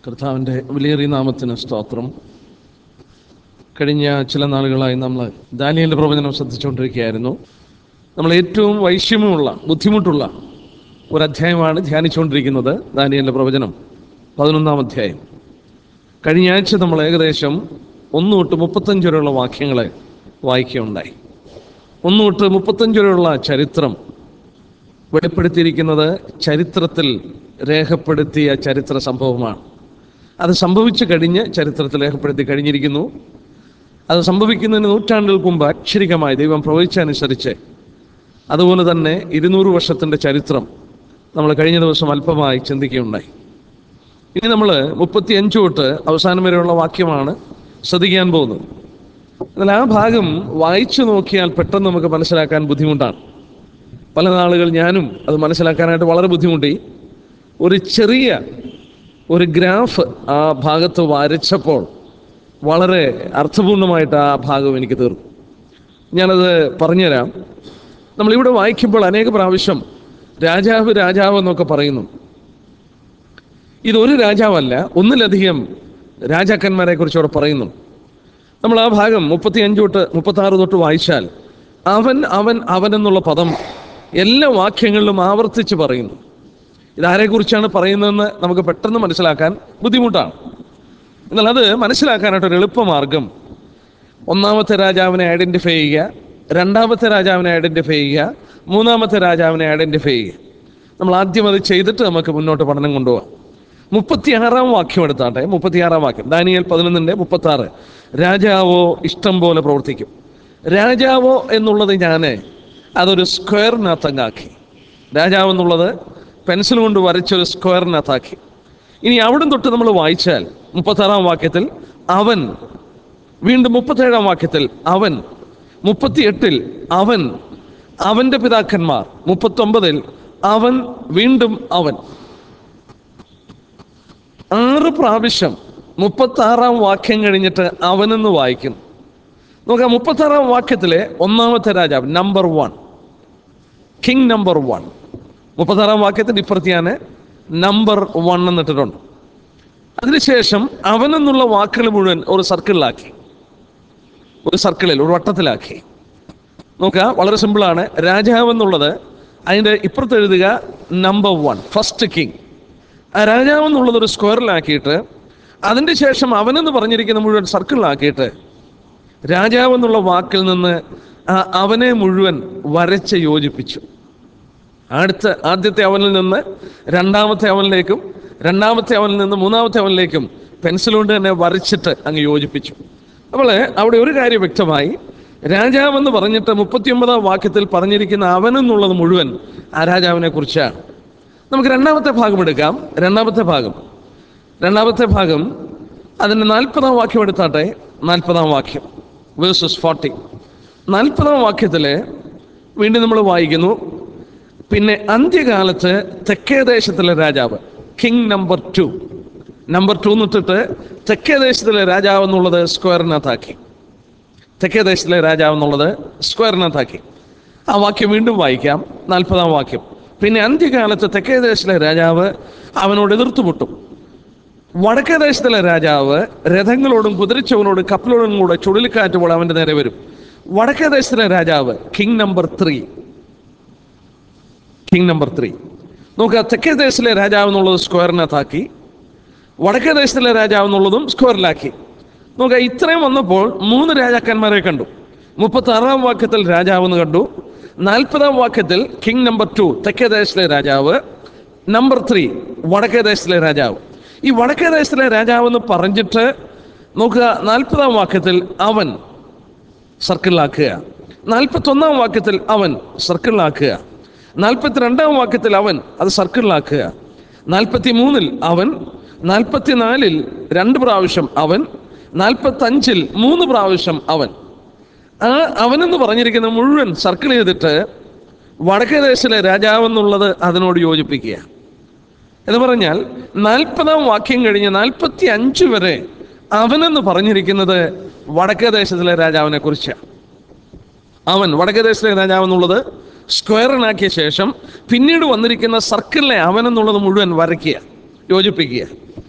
കർത്താവിൻ്റെ വിലയേറിയ നാമത്തിന് സ്തോത്രം കഴിഞ്ഞ ചില നാളുകളായി നമ്മൾ ദാനിയലിൻ്റെ പ്രവചനം ശ്രദ്ധിച്ചുകൊണ്ടിരിക്കുകയായിരുന്നു നമ്മൾ ഏറ്റവും വൈഷമ്യമുള്ള ബുദ്ധിമുട്ടുള്ള ഒരു അധ്യായമാണ് ധ്യാനിച്ചുകൊണ്ടിരിക്കുന്നത് ദാനിയലിൻ്റെ പ്രവചനം പതിനൊന്നാം അധ്യായം കഴിഞ്ഞ ആഴ്ച നമ്മൾ ഏകദേശം ഒന്ന് തൊട്ട് മുപ്പത്തഞ്ച് വരെയുള്ള വാക്യങ്ങളെ വായിക്കുകയുണ്ടായി ഒന്ന് തൊട്ട് മുപ്പത്തഞ്ച് വരെയുള്ള ചരിത്രം വെളിപ്പെടുത്തിയിരിക്കുന്നത് ചരിത്രത്തിൽ രേഖപ്പെടുത്തിയ ചരിത്ര സംഭവമാണ് അത് സംഭവിച്ചു കഴിഞ്ഞ് ചരിത്രത്തിൽ രേഖപ്പെടുത്തി കഴിഞ്ഞിരിക്കുന്നു അത് സംഭവിക്കുന്നതിന് നൂറ്റാണ്ടുകൾക്ക് മുമ്പ് അക്ഷരികമായി ദൈവം പ്രവചിച്ചനുസരിച്ച് അതുപോലെ തന്നെ ഇരുന്നൂറ് വർഷത്തിൻ്റെ ചരിത്രം നമ്മൾ കഴിഞ്ഞ ദിവസം അല്പമായി ചിന്തിക്കുകയുണ്ടായി ഇനി നമ്മൾ മുപ്പത്തി അഞ്ച് തൊട്ട് അവസാനം വരെയുള്ള വാക്യമാണ് ശ്രദ്ധിക്കാൻ പോകുന്നത് എന്നാൽ ആ ഭാഗം വായിച്ചു നോക്കിയാൽ പെട്ടെന്ന് നമുക്ക് മനസ്സിലാക്കാൻ ബുദ്ധിമുട്ടാണ് പല നാളുകൾ ഞാനും അത് മനസ്സിലാക്കാനായിട്ട് വളരെ ബുദ്ധിമുട്ടി ഒരു ചെറിയ ഒരു ഗ്രാഫ് ആ ഭാഗത്ത് വരച്ചപ്പോൾ വളരെ അർത്ഥപൂർണമായിട്ട് ആ ഭാഗം എനിക്ക് തീർന്നു ഞാനത് പറഞ്ഞുതരാം നമ്മളിവിടെ വായിക്കുമ്പോൾ അനേക പ്രാവശ്യം രാജാവ് രാജാവ് എന്നൊക്കെ പറയുന്നു ഇതൊരു രാജാവല്ല ഒന്നിലധികം രാജാക്കന്മാരെ കുറിച്ച് അവിടെ പറയുന്നു നമ്മൾ ആ ഭാഗം മുപ്പത്തി അഞ്ച് തൊട്ട് മുപ്പത്തി ആറ് തൊട്ട് വായിച്ചാൽ അവൻ അവൻ അവൻ എന്നുള്ള പദം എല്ലാ വാക്യങ്ങളിലും ആവർത്തിച്ച് പറയുന്നു ഇതാരെക്കുറിച്ചാണ് പറയുന്നതെന്ന് നമുക്ക് പെട്ടെന്ന് മനസ്സിലാക്കാൻ ബുദ്ധിമുട്ടാണ് എന്നാൽ അത് മനസ്സിലാക്കാനായിട്ടൊരു എളുപ്പമാർഗം ഒന്നാമത്തെ രാജാവിനെ ഐഡൻറ്റിഫൈ ചെയ്യുക രണ്ടാമത്തെ രാജാവിനെ ഐഡൻറ്റിഫൈ ചെയ്യുക മൂന്നാമത്തെ രാജാവിനെ ഐഡൻറ്റിഫൈ ചെയ്യുക നമ്മൾ ആദ്യം അത് ചെയ്തിട്ട് നമുക്ക് മുന്നോട്ട് പഠനം കൊണ്ടുപോകാം മുപ്പത്തിയാറാം വാക്യം എടുത്താട്ടെ മുപ്പത്തിയാറാം വാക്യം ദാനിയൽ പതിനൊന്നിൻ്റെ മുപ്പത്തി ആറ് രാജാവോ ഇഷ്ടം പോലെ പ്രവർത്തിക്കും രാജാവോ എന്നുള്ളത് ഞാൻ അതൊരു സ്ക്വയറിനകത്തങ്ങാക്കി രാജാവ് എന്നുള്ളത് പെൻസിൽ കൊണ്ട് വരച്ചൊരു സ്ക്വയറിനകത്താക്കി ഇനി അവിടം തൊട്ട് നമ്മൾ വായിച്ചാൽ മുപ്പത്താറാം വാക്യത്തിൽ അവൻ വീണ്ടും മുപ്പത്തേഴാം വാക്യത്തിൽ അവൻ മുപ്പത്തിയെട്ടിൽ അവൻ അവൻ്റെ പിതാക്കന്മാർ മുപ്പത്തൊമ്പതിൽ അവൻ വീണ്ടും അവൻ ആറ് പ്രാവശ്യം മുപ്പത്താറാം വാക്യം കഴിഞ്ഞിട്ട് അവനെന്ന് വായിക്കുന്നു നോക്കാം മുപ്പത്താറാം വാക്യത്തിലെ ഒന്നാമത്തെ രാജാവ് number one king number one മുപ്പത്താറാം വാക്യത്തിന് ഇപ്പുറത്ത് ഞാൻ നമ്പർ വൺ എന്നിട്ടിട്ടുണ്ട് അതിനുശേഷം അവനെന്നുള്ള വാക്കുകൾ മുഴുവൻ ഒരു സർക്കിളിലാക്കി ഒരു സർക്കിളിൽ ഒരു വട്ടത്തിലാക്കി നോക്കുക വളരെ സിമ്പിളാണ് രാജാവ് എന്നുള്ളത് അതിൻ്റെ ഇപ്പുറത്ത് എഴുതുക നമ്പർ വൺ ഫസ്റ്റ് കിങ് ആ രാജാവ് എന്നുള്ളത് ഒരു സ്ക്വയറിലാക്കിയിട്ട് അതിൻ്റെ ശേഷം അവനെന്ന് പറഞ്ഞിരിക്കുന്ന മുഴുവൻ സർക്കിളിലാക്കിയിട്ട് രാജാവ് എന്നുള്ള വാക്കിൽ നിന്ന് ആ അവനെ മുഴുവൻ വരച്ച് യോജിപ്പിച്ചു അടുത്ത ആദ്യത്തെ അവനിൽ നിന്ന് രണ്ടാമത്തെ അവനിലേക്കും രണ്ടാമത്തെ അവനിൽ നിന്ന് മൂന്നാമത്തെ അവനിലേക്കും പെൻസിൽ കൊണ്ട് തന്നെ വരച്ചിട്ട് അങ്ങ് യോജിപ്പിച്ചു അപ്പോൾ അവിടെ ഒരു കാര്യം വ്യക്തമായി രാജാവെന്ന് പറഞ്ഞിട്ട് മുപ്പത്തിയൊമ്പതാം വാക്യത്തിൽ പറഞ്ഞിരിക്കുന്ന അവനെന്നുള്ളത് മുഴുവൻ ആ രാജാവിനെ കുറിച്ചാണ് നമുക്ക് രണ്ടാമത്തെ ഭാഗം എടുക്കാം രണ്ടാമത്തെ ഭാഗം രണ്ടാമത്തെ ഭാഗം അതിൻ്റെ നാൽപ്പതാം വാക്യം എടുത്താട്ടെ നാൽപ്പതാം വാക്യം വേഴ്സസ് ഫോർട്ടി നാൽപ്പതാം വാക്യത്തിൽ വീണ്ടും നമ്മൾ വായിക്കുന്നു പിന്നെ അന്ത്യകാലത്ത് തെക്കേ ദേശത്തിലെ രാജാവ് king number two number two എന്നിട്ടിട്ട് തെക്കേ ദേശത്തിലെ രാജാവ് എന്നുള്ളത് സ്ക്വയറിനകത്താക്കി തെക്കേ ദേശത്തിലെ രാജാവ് എന്നുള്ളത് സ്ക്വയറിനകത്താക്കി ആ വാക്യം വീണ്ടും വായിക്കാം നാൽപ്പതാം വാക്യം പിന്നെ അന്ത്യകാലത്ത് തെക്കേ ദേശത്തിലെ രാജാവ് അവനോട് എതിർത്തു മുട്ടും വടക്കേ ദേശത്തിലെ രാജാവ് രഥങ്ങളോടും കുതിരച്ചവനോടും കപ്പലോടും കൂടെ ചുഴലിക്കാറ്റ് പോലെ അവൻ്റെ നേരെ വരും വടക്കേ ദേശത്തിലെ രാജാവ് king number three king number three നോക്കുക തെക്കേ ദേശത്തിലെ രാജാവ് എന്നുള്ളത് സ്ക്വയറിനകത്താക്കി വടക്കേ ദേശത്തിലെ രാജാവ് എന്നുള്ളതും സ്ക്വയറിലാക്കി നോക്കുക ഇത്രയും വന്നപ്പോൾ മൂന്ന് രാജാക്കന്മാരെ കണ്ടു മുപ്പത്തി ആറാം വാക്യത്തിൽ രാജാവ് എന്ന് കണ്ടു നാൽപ്പതാം വാക്യത്തിൽ കിങ് നമ്പർ ടു തെക്കേ ദേശത്തിലെ രാജാവ് നമ്പർ ത്രീ വടക്കേ ദേശത്തിലെ രാജാവ് ഈ വടക്കേ ദേശത്തിലെ രാജാവ് എന്ന് പറഞ്ഞിട്ട് നോക്കുക നാൽപ്പതാം വാക്യത്തിൽ അവൻ സർക്കിളിലാക്കുക നാൽപ്പത്തൊന്നാം വാക്യത്തിൽ അവൻ സർക്കിളിലാക്കുക നാൽപ്പത്തിരണ്ടാം വാക്യത്തിൽ അവൻ അത് സർക്കിളിലാക്കുക നാൽപ്പത്തി മൂന്നിൽ അവൻ നാൽപ്പത്തിനാലിൽ രണ്ട് പ്രാവശ്യം അവൻ നാൽപ്പത്തഞ്ചിൽ മൂന്ന് പ്രാവശ്യം അവൻ ആ അവനെന്ന് പറഞ്ഞിരിക്കുന്ന മുഴുവൻ സർക്കിൾ ചെയ്തിട്ട് വടക്കേ ദേശത്തിലെ രാജാവെന്നുള്ളത് അതിനോട് യോജിപ്പിക്കുക എന്ന് പറഞ്ഞാൽ നാൽപ്പതാം വാക്യം കഴിഞ്ഞ് നാൽപ്പത്തി അഞ്ച് വരെ അവനെന്ന് പറഞ്ഞിരിക്കുന്നത് വടക്കേ ദേശത്തിലെ രാജാവിനെ കുറിച്ചാണ് അവൻ വടക്കേ ദേശത്തിലെ രാജാവ് എന്നുള്ളത് സ്ക്വയറിനാക്കിയ ശേഷം പിന്നീട് വന്നിരിക്കുന്ന സർക്കിളിനെ അവൻ എന്നുള്ളത് മുഴുവൻ വരയ്ക്കുക യോജിപ്പിക്കുക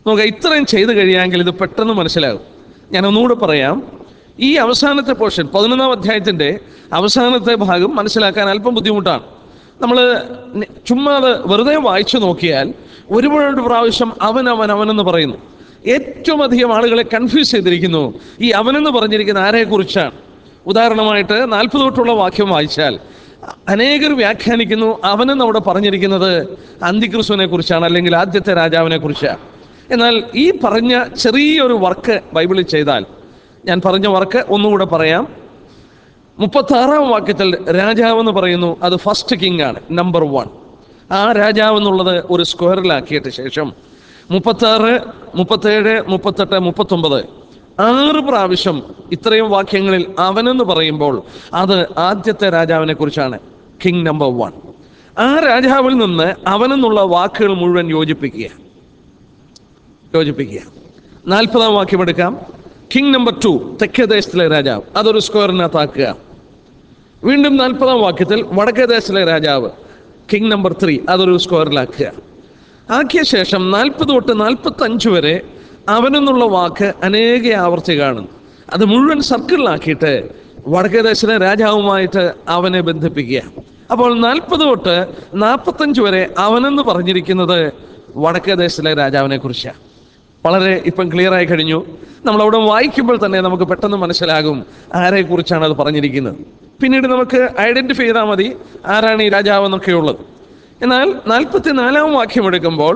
നോക്കുക ഇത്രയും ചെയ്തു കഴിയാമെങ്കിൽ ഇത് പെട്ടെന്ന് മനസ്സിലാകും ഞാൻ ഒന്നുകൂടെ പറയാം ഈ അവസാനത്തെ പോർഷൻ പതിനൊന്നാം അധ്യായത്തിൻ്റെ അവസാനത്തെ ഭാഗം മനസ്സിലാക്കാൻ അല്പം ബുദ്ധിമുട്ടാണ് നമ്മൾ ചുമ്മാ അത് വെറുതെ വായിച്ചു നോക്കിയാൽ ഒരുപാട് പ്രാവശ്യം അവൻ അവൻ അവനെന്ന് പറയുന്നു ഏറ്റവും അധികം ആളുകളെ കൺഫ്യൂസ് ചെയ്തിരിക്കുന്നു ഈ അവനെന്ന് പറഞ്ഞിരിക്കുന്ന ആരെക്കുറിച്ചാണ് ഉദാഹരണമായിട്ട് നാൽപ്പത് തൊട്ടുള്ള വാക്യം വായിച്ചാൽ അനേകർ വ്യാഖ്യാനിക്കുന്നു അവനെന്ന് അവിടെ പറഞ്ഞിരിക്കുന്നത് അന്തിക്രിസ്തുവിനെ കുറിച്ചാണ് അല്ലെങ്കിൽ ആദ്യത്തെ രാജാവിനെ കുറിച്ചാണ് എന്നാൽ ഈ പറഞ്ഞ ചെറിയൊരു വർക്ക് ബൈബിളിൽ ചെയ്താൽ ഞാൻ പറഞ്ഞ വർക്ക് ഒന്നുകൂടെ പറയാം മുപ്പത്താറാം വാക്യത്തിൽ രാജാവ് എന്ന് പറയുന്നു അത് ഫസ്റ്റ് കിങ് ആണ് നമ്പർ വൺ ആ രാജാവ് എന്നുള്ളത് ഒരു സ്ക്വയറിലാക്കിയിട്ട് ശേഷം മുപ്പത്താറ് മുപ്പത്തേഴ് മുപ്പത്തെട്ട് മുപ്പത്തൊമ്പത് ആറ് പ്രാവശ്യം ഇത്രയും വാക്യങ്ങളിൽ അവനെന്ന് പറയുമ്പോൾ അത് ആദ്യത്തെ രാജാവിനെ കുറിച്ചാണ് കിങ് നമ്പർ വൺ ആ രാജാവിൽ നിന്ന് അവനെന്നുള്ള വാക്കുകൾ മുഴുവൻ യോജിപ്പിക്കുക യോജിപ്പിക്കുക നാൽപ്പതാം വാക്യം എടുക്കാം കിങ് നമ്പർ ടു തെക്കേ ദേശത്തിലെ രാജാവ് അതൊരു സ്ക്വയറിനകത്താക്കുക വീണ്ടും നാൽപ്പതാം വാക്യത്തിൽ വടക്കേ ദേശത്തിലെ രാജാവ് കിങ് നമ്പർ ത്രീ അതൊരു സ്ക്വയറിലാക്കുക ആക്കിയ ശേഷം നാൽപ്പത് തൊട്ട് നാൽപ്പത്തി അഞ്ച് വരെ അവനെന്നുള്ള വാക്ക് അനേക ആവർത്തി കാണുന്നു അത് മുഴുവൻ സർക്കിളിലാക്കിയിട്ട് വടക്കേ ദേശത്തിലെ രാജാവുമായിട്ട് അവനെ ബന്ധിപ്പിക്കുക അപ്പോൾ നാൽപ്പത് തൊട്ട് നാൽപ്പത്തഞ്ച് വരെ അവനെന്ന് പറഞ്ഞിരിക്കുന്നത് വടക്കേ ദേശത്തിലെ രാജാവിനെ കുറിച്ചാണ് വളരെ ഇപ്പം ക്ലിയർ ആയി കഴിഞ്ഞു നമ്മൾ അവിടെ വായിക്കുമ്പോൾ തന്നെ നമുക്ക് പെട്ടെന്ന് മനസ്സിലാകും ആരെക്കുറിച്ചാണ് അത് പറഞ്ഞിരിക്കുന്നത് പിന്നീട് നമുക്ക് ഐഡന്റിഫൈ ചെയ്താൽ മതി ആരാണ് ഈ രാജാവ് എന്നൊക്കെ ഉള്ളത് എന്നാൽ നാൽപ്പത്തി നാലാം വാക്യം എടുക്കുമ്പോൾ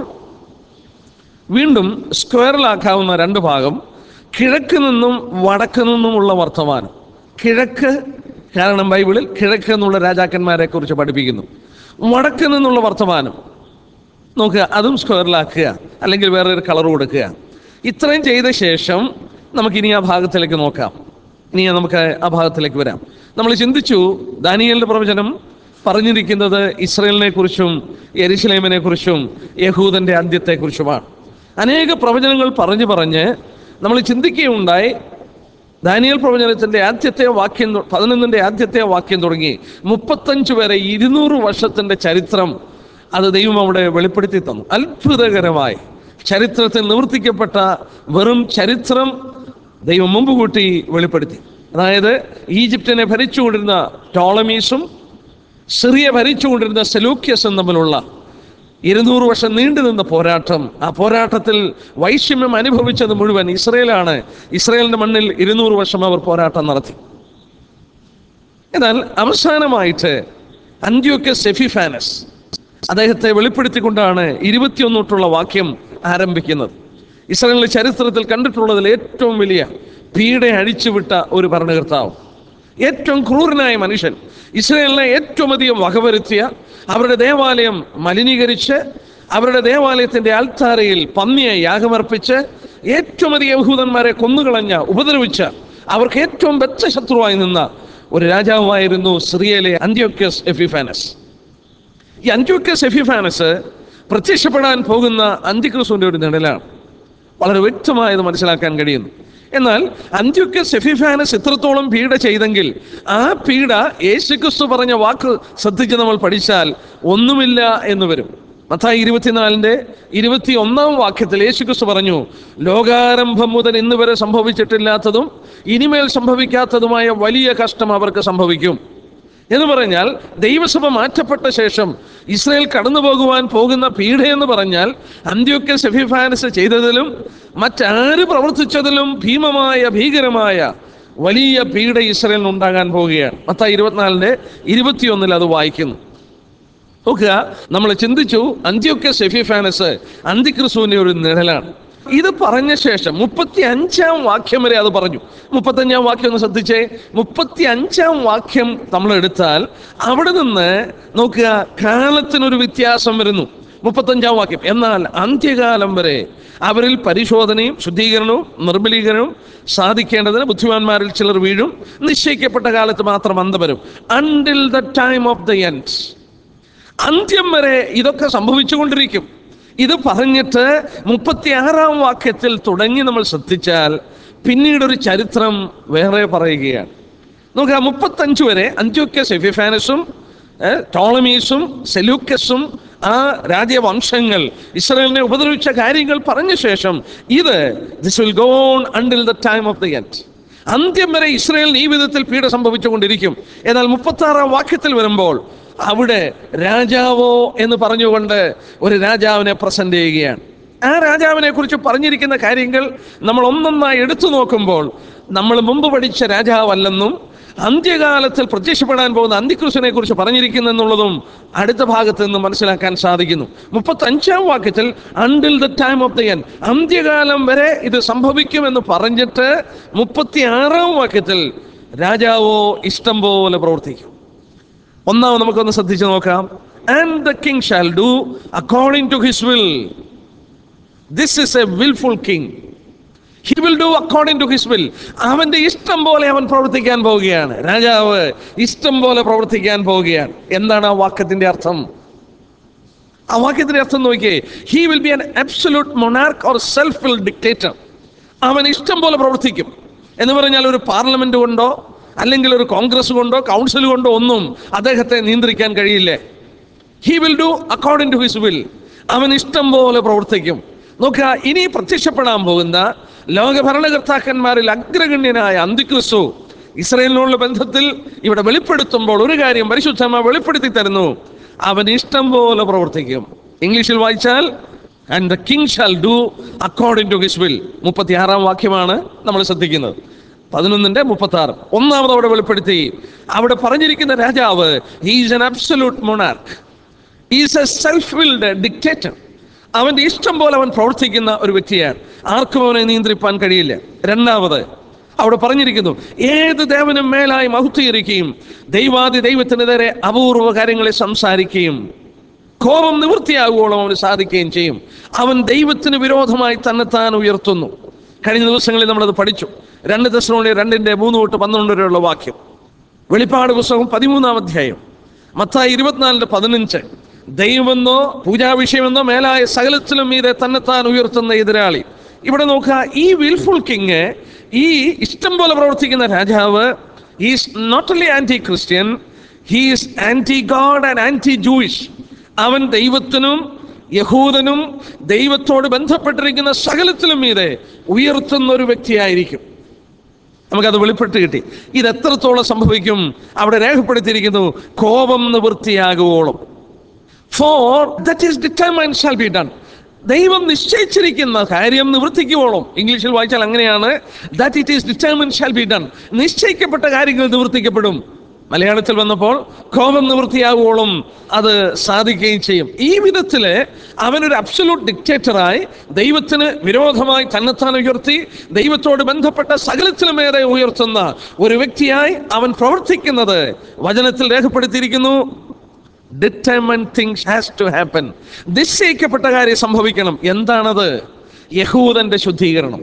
വീണ്ടും സ്ക്വയറിലാക്കാവുന്ന രണ്ട് ഭാഗം കിഴക്ക് നിന്നും വടക്ക് നിന്നുമുള്ള വർത്തമാനം കിഴക്ക് കാരണം ബൈബിളിൽ കിഴക്ക് എന്നുള്ള രാജാക്കന്മാരെ കുറിച്ച് പഠിപ്പിക്കുന്നു വടക്ക് നിന്നുള്ള വർത്തമാനം നോക്കുക അതും സ്ക്വയറിലാക്കുക അല്ലെങ്കിൽ വേറെ ഒരു കളർ കൊടുക്കുക ഇത്രയും ചെയ്ത ശേഷം നമുക്കിനി ആ ഭാഗത്തിലേക്ക് നോക്കാം ഇനി നമുക്ക് ആ ഭാഗത്തിലേക്ക് വരാം നമ്മൾ ചിന്തിച്ചു ദാനിയലിന്റെ പ്രവചനം പറഞ്ഞിരിക്കുന്നത് ഇസ്രയേലിനെ കുറിച്ചും യെരുശലേമിനെ കുറിച്ചും യഹൂദന്റെ അന്ത്യത്തെക്കുറിച്ചുമാണ് അനേക പ്രവചനങ്ങൾ പറഞ്ഞു പറഞ്ഞ് നമ്മൾ ചിന്തിക്കുകയുണ്ടായി ദാനിയൽ പ്രവചനത്തിന്റെ ആദ്യത്തെ വാക്യം തൊ- പതിനൊന്നിന്റെ ആദ്യത്തെ വാക്യം തുടങ്ങി മുപ്പത്തഞ്ച് വരെ ഇരുന്നൂറ് വർഷത്തിന്റെ ചരിത്രം അത് ദൈവം അവിടെ വെളിപ്പെടുത്തി തന്നു അത്ഭുതകരമായി ചരിത്രത്തിൽ നിവർത്തിക്കപ്പെട്ട വെറും ചരിത്രം ദൈവം മുമ്പ് കൂട്ടി വെളിപ്പെടുത്തി അതായത് ഈജിപ്തിനെ ഭരിച്ചുകൊണ്ടിരുന്ന ടോളമീസും സിറിയ ഭരിച്ചുകൊണ്ടിരുന്ന സെലൂക്യസും തമ്മിലുള്ള ഇരുന്നൂറ് വർഷം നീണ്ടു നിന്ന പോരാട്ടം ആ പോരാട്ടത്തിൽ വൈഷമ്യം അനുഭവിച്ചത് മുഴുവൻ ഇസ്രയേലാണ് ഇസ്രയേലിന്റെ മണ്ണിൽ ഇരുന്നൂറ് വർഷം അവർ പോരാട്ടം നടത്തി എന്നാൽ അവസാനമായിട്ട് അന്ത്യോക്യ സെഫിഫാനസ് അദ്ദേഹത്തെ വെളിപ്പെടുത്തിക്കൊണ്ടാണ് ഇരുപത്തിയൊന്ന് തൊട്ടുള്ള വാക്യം ആരംഭിക്കുന്നത് ഇസ്രായേലിന്റെ ചരിത്രത്തിൽ കണ്ടിട്ടുള്ളതിൽ ഏറ്റവും വലിയ പീഡ അഴിച്ചുവിട്ട ഒരു ഭരണകർത്താവ് ഏറ്റവും ക്രൂരനായ മനുഷ്യൻ ഇസ്രായേലിനെ ഏറ്റവും അധികം വകവരുത്തിയ അവരുടെ ദേവാലയം മലിനീകരിച്ച് അവരുടെ ദേവാലയത്തിന്റെ ആൽത്താരയിൽ പന്നിയെ യാഗമർപ്പിച്ച് ഏറ്റവും അധികം യഹൂദന്മാരെ കൊന്നുകളഞ്ഞ ഉപദ്രവിച്ച അവർക്ക് ഏറ്റവും ബദ്ധ ശത്രുവായി നിന്ന ഒരു രാജാവായിരുന്നു സിറിയയിലെ അന്ത്യോക്യസ് എഫിഫാനസ് ഈ അന്ത്യോക്യസ് എഫിഫാനസ് പ്രത്യക്ഷപ്പെടാൻ പോകുന്ന അന്തിക്രിസ്തുവിന്റെ ഒരു നിഴലാണ് വളരെ വ്യക്തമായത് മനസ്സിലാക്കാൻ കഴിയുന്നു എന്നാൽ അന്ത്യോക്യസ് എഫിഫാനസ് ഇത്രത്തോളം പീഡ ചെയ്തെങ്കിൽ ആ പീഡ യേശുക്രിസ്തു പറഞ്ഞ വാക്ക് ശ്രദ്ധിച്ച് നമ്മൾ പഠിച്ചാൽ ഒന്നുമില്ല എന്ന് വരും മത്തായി ഇരുപത്തിനാലിന്റെ ഇരുപത്തി ഒന്നാം വാക്യത്തിൽ യേശുക്രിസ്തു പറഞ്ഞു ലോകാരംഭം മുതൽ ഇന്ന് വരെ സംഭവിച്ചിട്ടില്ലാത്തതും ഇനിമേൽ സംഭവിക്കാത്തതുമായ വലിയ കഷ്ടം അവർക്ക് സംഭവിക്കും എന്ന് പറഞ്ഞാൽ ദൈവസഭ മാറ്റപ്പെട്ട ശേഷം ഇസ്രായേൽ കടന്നു പോകുവാൻ പോകുന്ന പീഡ എന്ന് പറഞ്ഞാൽ അന്ത്യോക്യ സെഫിഫാനസ് ചെയ്തതിലും മറ്റാര് പ്രവർത്തിച്ചതിലും ഭീമമായ ഭീകരമായ വലിയ പീഡ ഇസ്രായേലിന് ഉണ്ടാകാൻ പോവുകയാണ് മത്തായി ഇരുപത്തിനാലിന്റെ ഇരുപത്തിയൊന്നിൽ അത് വായിക്കുന്നു നോക്കുക നമ്മൾ ചിന്തിച്ചു അന്ത്യോക്യ സെഫിഫാനസ് അന്തിക്രിസ്തുവിന്റെ ഒരു നിഴലാണ് ഇത് പറഞ്ഞ ശേഷം മുപ്പത്തി അഞ്ചാം വാക്യം വരെ അത് പറഞ്ഞു മുപ്പത്തഞ്ചാം വാക്യം ഒന്ന് ശ്രദ്ധിച്ചേ മുപ്പത്തി അഞ്ചാം വാക്യം നമ്മൾ എടുത്താൽ അവിടെ നിന്ന് നോക്കുക കാലത്തിനൊരു വ്യത്യാസം വരുന്നു മുപ്പത്തഞ്ചാം വാക്യം എന്നാൽ അന്ത്യകാലം വരെ അവരിൽ പരിശോധനയും ശുദ്ധീകരണവും നിർമ്മലീകരണവും സാധിക്കേണ്ടതിന് ബുദ്ധിമാന്മാരിൽ ചിലർ വീഴും നിശ്ചയിക്കപ്പെട്ട കാലത്ത് മാത്രം അന്ത വരും until the time of the ends അന്ത്യം വരെ ഇതൊക്കെ സംഭവിച്ചുകൊണ്ടിരിക്കും ഇത് പറഞ്ഞിട്ട് മുപ്പത്തിയാറാം വാക്യത്തിൽ തുടങ്ങി നമ്മൾ ശ്രദ്ധിച്ചാൽ പിന്നീട് ഒരു ചരിത്രം വേറെ പറയുകയാണ് നോക്കുക മുപ്പത്തഞ്ച് വരെ അന്ത്യോക്യ സെഫിഫാനസും ഏ, ടോളമീസും സെലൂക്കസും ആ രാജ്യവംശങ്ങൾ ഇസ്രായേലിനെ ഉപദ്രവിച്ച കാര്യങ്ങൾ പറഞ്ഞ ശേഷം ഇത് this will gone until the time of the end അന്ത്യം വരെ ഇസ്രായേലിന് ഈ വിധത്തിൽ പീഡ സംഭവിച്ചുകൊണ്ടിരിക്കും എന്നാൽ മുപ്പത്തി ആറാം വാക്യത്തിൽ വരുമ്പോൾ അവിടെ രാജാവോ എന്ന് പറഞ്ഞുകൊണ്ട് ഒരു രാജാവിനെ പ്രസന്റ് ചെയ്യുകയാണ് ആ രാജാവിനെ കുറിച്ച് പറഞ്ഞിരിക്കുന്ന കാര്യങ്ങൾ നമ്മൾ ഒന്നൊന്നായി എടുത്തു നോക്കുമ്പോൾ നമ്മൾ മുമ്പ് പഠിച്ച രാജാവല്ലെന്നും അന്ത്യകാലത്തിൽ പ്രത്യക്ഷപ്പെടാൻ പോകുന്ന അന്തിക്രിസ്തുവിനെ കുറിച്ച് പറഞ്ഞിരിക്കുന്നു എന്നുള്ളതും അടുത്ത ഭാഗത്ത് നിന്ന് മനസ്സിലാക്കാൻ സാധിക്കുന്നു മുപ്പത്തി അഞ്ചാം വാക്യത്തിൽ until the time of the end അന്ത്യകാലം വരെ ഇത് സംഭവിക്കുമെന്ന് പറഞ്ഞിട്ട് മുപ്പത്തി ആറാം വാക്യത്തിൽ രാജാവോ ഇഷ്ടം പോലെ പ്രവർത്തിക്കും ഒന്നാമത് നമുക്കൊന്ന് ശ്രദ്ധിച്ചു നോക്കാം and the king shall do according to his will this is a wilful king he will do according to his will അവന്റെ ഇഷ്ടം പോലെ അവൻ പ്രവർത്തിക്കാൻ പോവുകയാണ് രാജാവ് ഇഷ്ടം പോലെ പ്രവർത്തിക്കാൻ പോവുകയാണ് എന്താണ് ആ വാക്യത്തിന്റെ അർത്ഥം ആ വാക്യത്തിന്റെ അർത്ഥം നോക്കിയേ he will be an absolute monarch or self will dictator അവൻ ഇഷ്ടം പോലെ പ്രവർത്തിക്കും എന്ന് പറഞ്ഞാൽ ഒരു പാർലമെന്റ് കൊണ്ടോ അല്ലെങ്കിൽ ഒരു കോൺഗ്രസ് കൊണ്ടോ കൗൺസിൽ കൊണ്ടോ ഒന്നും അദ്ദേഹത്തെ നിയന്ത്രിക്കാൻ കഴിയില്ലേ he will do according to his will അവൻ ഇഷ്ടം പോലെ പ്രവർത്തിക്കും നോക്കുക ഇനി പ്രത്യക്ഷപ്പെടാൻ പോകുന്ന ലോക ഭരണകർത്താക്കന്മാരിൽ അഗ്രഗണ്യനായ അന്തിക്രിസ്തു ഇസ്രയേലിനുള്ള ബന്ധത്തിൽ ഇവിടെ വെളിപ്പെടുത്തുമ്പോൾ ഒരു കാര്യം പരിശുദ്ധമ വെളിപ്പെടുത്തി തരുന്നു അവൻ ഇഷ്ടം പോലെ പ്രവർത്തിക്കും ഇംഗ്ലീഷിൽ വായിച്ചാൽ and the king shall do according to his will മുപ്പത്തി ആറാം വാക്യമാണ് നമ്മൾ ശ്രദ്ധിക്കുന്നത് പതിനൊന്നിന്റെ മുപ്പത്തി ആറ് ഒന്നാമത് അവിടെ വെളിപ്പെടുത്തി അവിടെ പറഞ്ഞിരിക്കുന്ന രാജാവ് is an absolute monarch is a self willed dictator അവന്റെ ഇഷ്ടം പോലെ അവൻ പ്രവർത്തിക്കുന്ന ഒരു വ്യക്തിയാണ് ആർക്കും അവനെ നിയന്ത്രിപ്പാൻ കഴിയില്ല രണ്ടാമത് അവിടെ പറഞ്ഞിരിക്കുന്നു ഏത് ദേവനും മേലായി മഹത്വീകരിക്കുകയും ദൈവാദി ദൈവത്തിനെതിരെ അപൂർവ കാര്യങ്ങളെ സംസാരിക്കുകയും കോപം നിവൃത്തിയാകുവോളം അവന് സാധിക്കുകയും ചെയ്യും അവൻ ദൈവത്തിന് വിരോധമായി തന്നെത്താൻ ഉയർത്തുന്നു കഴിഞ്ഞ ദിവസങ്ങളിൽ നമ്മളത് പഠിച്ചു രണ്ട് ദശനോടെ രണ്ടിന്റെ മൂന്ന് തൊട്ട് പന്ത്രണ്ട് വരെയുള്ള വാക്യം വെളിപ്പാട് പുസ്തകം പതിമൂന്നാം അധ്യായം മത്തായി ഇരുപത്തിനാലിന്റെ പതിനഞ്ച് ദൈവമെന്നോ പൂജാവിഷയമെന്നോ മേലായ സകലത്തിലും മീതെ തന്നെത്താൻ ഉയർത്തുന്ന എതിരാളി ഇവിടെ നോക്കുക ഈ വിൽഫുൾ കിങ് ഈ ഇഷ്ടം പോലെ പ്രവർത്തിക്കുന്ന രാജാവ് is not only anti Christian he's anti God and anti Jewish അവൻ ദൈവത്തിനും യഹൂദനും ദൈവത്തോട് ബന്ധപ്പെട്ടിരിക്കുന്ന സകലത്തിലും മീതെ ഉയർത്തുന്ന ഒരു വ്യക്തിയായിരിക്കും നമുക്കത് വെളിപ്പെട്ട് കിട്ടി ഇത് എത്രത്തോളം സംഭവിക്കും അവിടെ രേഖപ്പെടുത്തിയിരിക്കുന്നു കോപം നിവൃത്തിയാകുവോളം for that is determine shall be done ദൈവം നിശ്ചയിച്ചിരിക്കുന്ന കാര്യം നിവർത്തിക്കുവോളം ഇംഗ്ലീഷിൽ വായിച്ചാൽ അങ്ങനെയാണ് that it is determine shall be done നിശ്ചയിക്കപ്പെട്ട കാര്യങ്ങൾ നിവർത്തിക്കപ്പെടും മലയാളത്തിൽ വന്നപ്പോൾ കോപം നിവൃത്തിയാകുവോളം അത് സാധിക്കുകയും ചെയ്യും ഈ വിധത്തില് അവനൊരു അബ്സലൂട്ട് ഡിക്റ്റേറ്ററായി ദൈവത്തിന് വിരോധമായി തന്നെത്താൻ ഉയർത്തി ദൈവത്തോട് ബന്ധപ്പെട്ട സകലത്തിലുമേറെ ഉയർത്തുന്ന ഒരു വ്യക്തിയായി അവൻ പ്രവർത്തിക്കുന്നത് വചനത്തിൽ രേഖപ്പെടുത്തിയിരിക്കുന്നു determine things has to happen നിശ്ചയിക്കപ്പെട്ട കാര്യം സംഭവിക്കണം എന്താണത് യഹൂദന്റെ ശുദ്ധീകരണം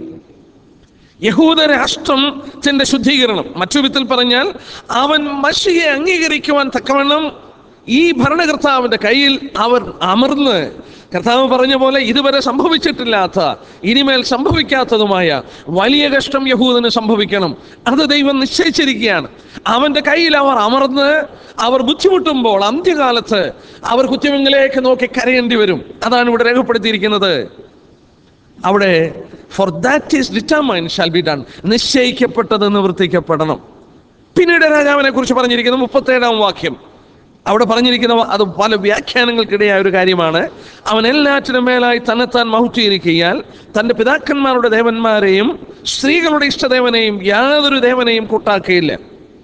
യഹൂദ രാഷ്ട്രത്തിന്റെ ശുദ്ധീകരണം മറ്റു വിധത്തിൽ പറഞ്ഞാൽ അവൻ മഷിയെ അംഗീകരിക്കുവാൻ തക്കവണ്ണം ഈ ഭരണകർത്താവിന്റെ കയ്യിൽ അവർ അമർന്ന് കർത്താവ് പറഞ്ഞ പോലെ ഇതുവരെ സംഭവിച്ചിട്ടില്ലാത്ത ഇനിമേൽ സംഭവിക്കാത്തതുമായ വലിയ കഷ്ടം യഹൂദന് സംഭവിക്കണം അത് ദൈവം നിശ്ചയിച്ചിരിക്കുകയാണ് അവന്റെ കയ്യിൽ അവർ അമർന്ന് അവർ ബുദ്ധിമുട്ടുമ്പോൾ അന്ത്യകാലത്ത് അവർ കുറ്റമങ്ങളിലേക്ക് നോക്കി കരയേണ്ടി വരും അതാണ് ഇവിടെ രേഖപ്പെടുത്തിയിരിക്കുന്നത് അവിടെ for that is determine shall be done നിശ്ചയിക്കപ്പെട്ടത് നിവർത്തിക്കപ്പെടണം പിന്നീട് രാജാവിനെ കുറിച്ച് പറഞ്ഞിരിക്കുന്ന മുപ്പത്തേഴാം വാക്യം അവിടെ പറഞ്ഞിരിക്കുന്ന അത് പല വ്യാഖ്യാനങ്ങൾക്കിടയായ ഒരു കാര്യമാണ് അവൻ എല്ലാറ്റിനും മേലായി തന്നെത്താൻ മഹുറ്റീകരിക്കയാൽ തൻ്റെ പിതാക്കന്മാരുടെ ദേവന്മാരെയും സ്ത്രീകളുടെ ഇഷ്ടദേവനെയും യാതൊരു ദേവനെയും കൂട്ടാക്കുകയില്ല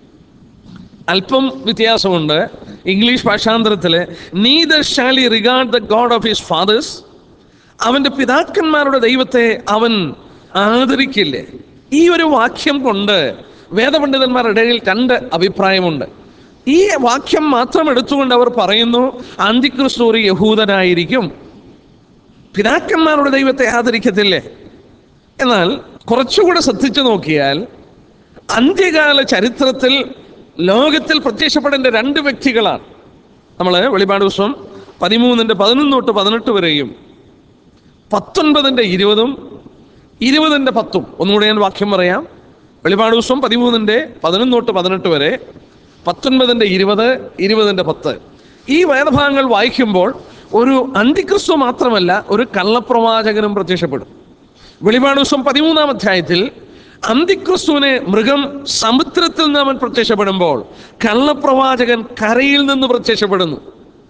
അല്പം വ്യത്യാസമുണ്ട് ഇംഗ്ലീഷ് ഭാഷാന്തരത്തിൽ neither shall he regard the God of his fathers അവന്റെ പിതാക്കന്മാരുടെ ദൈവത്തെ അവൻ ആദരിക്കില്ലേ ഈ ഒരു വാക്യം കൊണ്ട് വേദപണ്ഡിതന്മാരുടെ ഇടയിൽ രണ്ട് അഭിപ്രായമുണ്ട് ഈ വാക്യം മാത്രം എടുത്തുകൊണ്ട് അവർ പറയുന്നു അന്തിക്രിസ്തു ഒരു യഹൂദനായിരിക്കും പിതാക്കന്മാരുടെ ദൈവത്തെ ആദരിക്കത്തില്ലേ എന്നാൽ കുറച്ചുകൂടെ ശ്രദ്ധിച്ചു നോക്കിയാൽ അന്ത്യകാല ചരിത്രത്തിൽ ലോകത്തിൽ പ്രത്യക്ഷപ്പെടേണ്ട രണ്ട് വ്യക്തികളാണ് നമ്മൾ വെളിപാട് ദിവസം പതിമൂന്നിൻ്റെ പതിനൊന്ന് തൊട്ട് പതിനെട്ട് വരെയും പത്തൊൻപതിൻ്റെ ഇരുപതും ഇരുപതിൻ്റെ പത്തും ഒന്നുകൂടെ ഞാൻ വാക്യം പറയാം വെളിപാട് ദിവസം പതിമൂന്നിൻ്റെ പതിനൊന്ന് തൊട്ട് പതിനെട്ട് വരെ പത്തൊൻപതിൻ്റെ ഇരുപത് ഇരുപതിൻ്റെ പത്ത് ഈ വേദഭാഗങ്ങൾ വായിക്കുമ്പോൾ ഒരു അന്തിക്രിസ്തു മാത്രമല്ല ഒരു കള്ളപ്രവാചകനും പ്രത്യക്ഷപ്പെടും വെളിപാട് ദിവസം പതിമൂന്നാം അധ്യായത്തിൽ അന്തിക്രിസ്തുവിനെ മൃഗം സമുദ്രത്തിൽ നിന്ന് അവൻ പ്രത്യക്ഷപ്പെടുമ്പോൾ കള്ളപ്രവാചകൻ കരയിൽ നിന്ന് പ്രത്യക്ഷപ്പെടുന്നു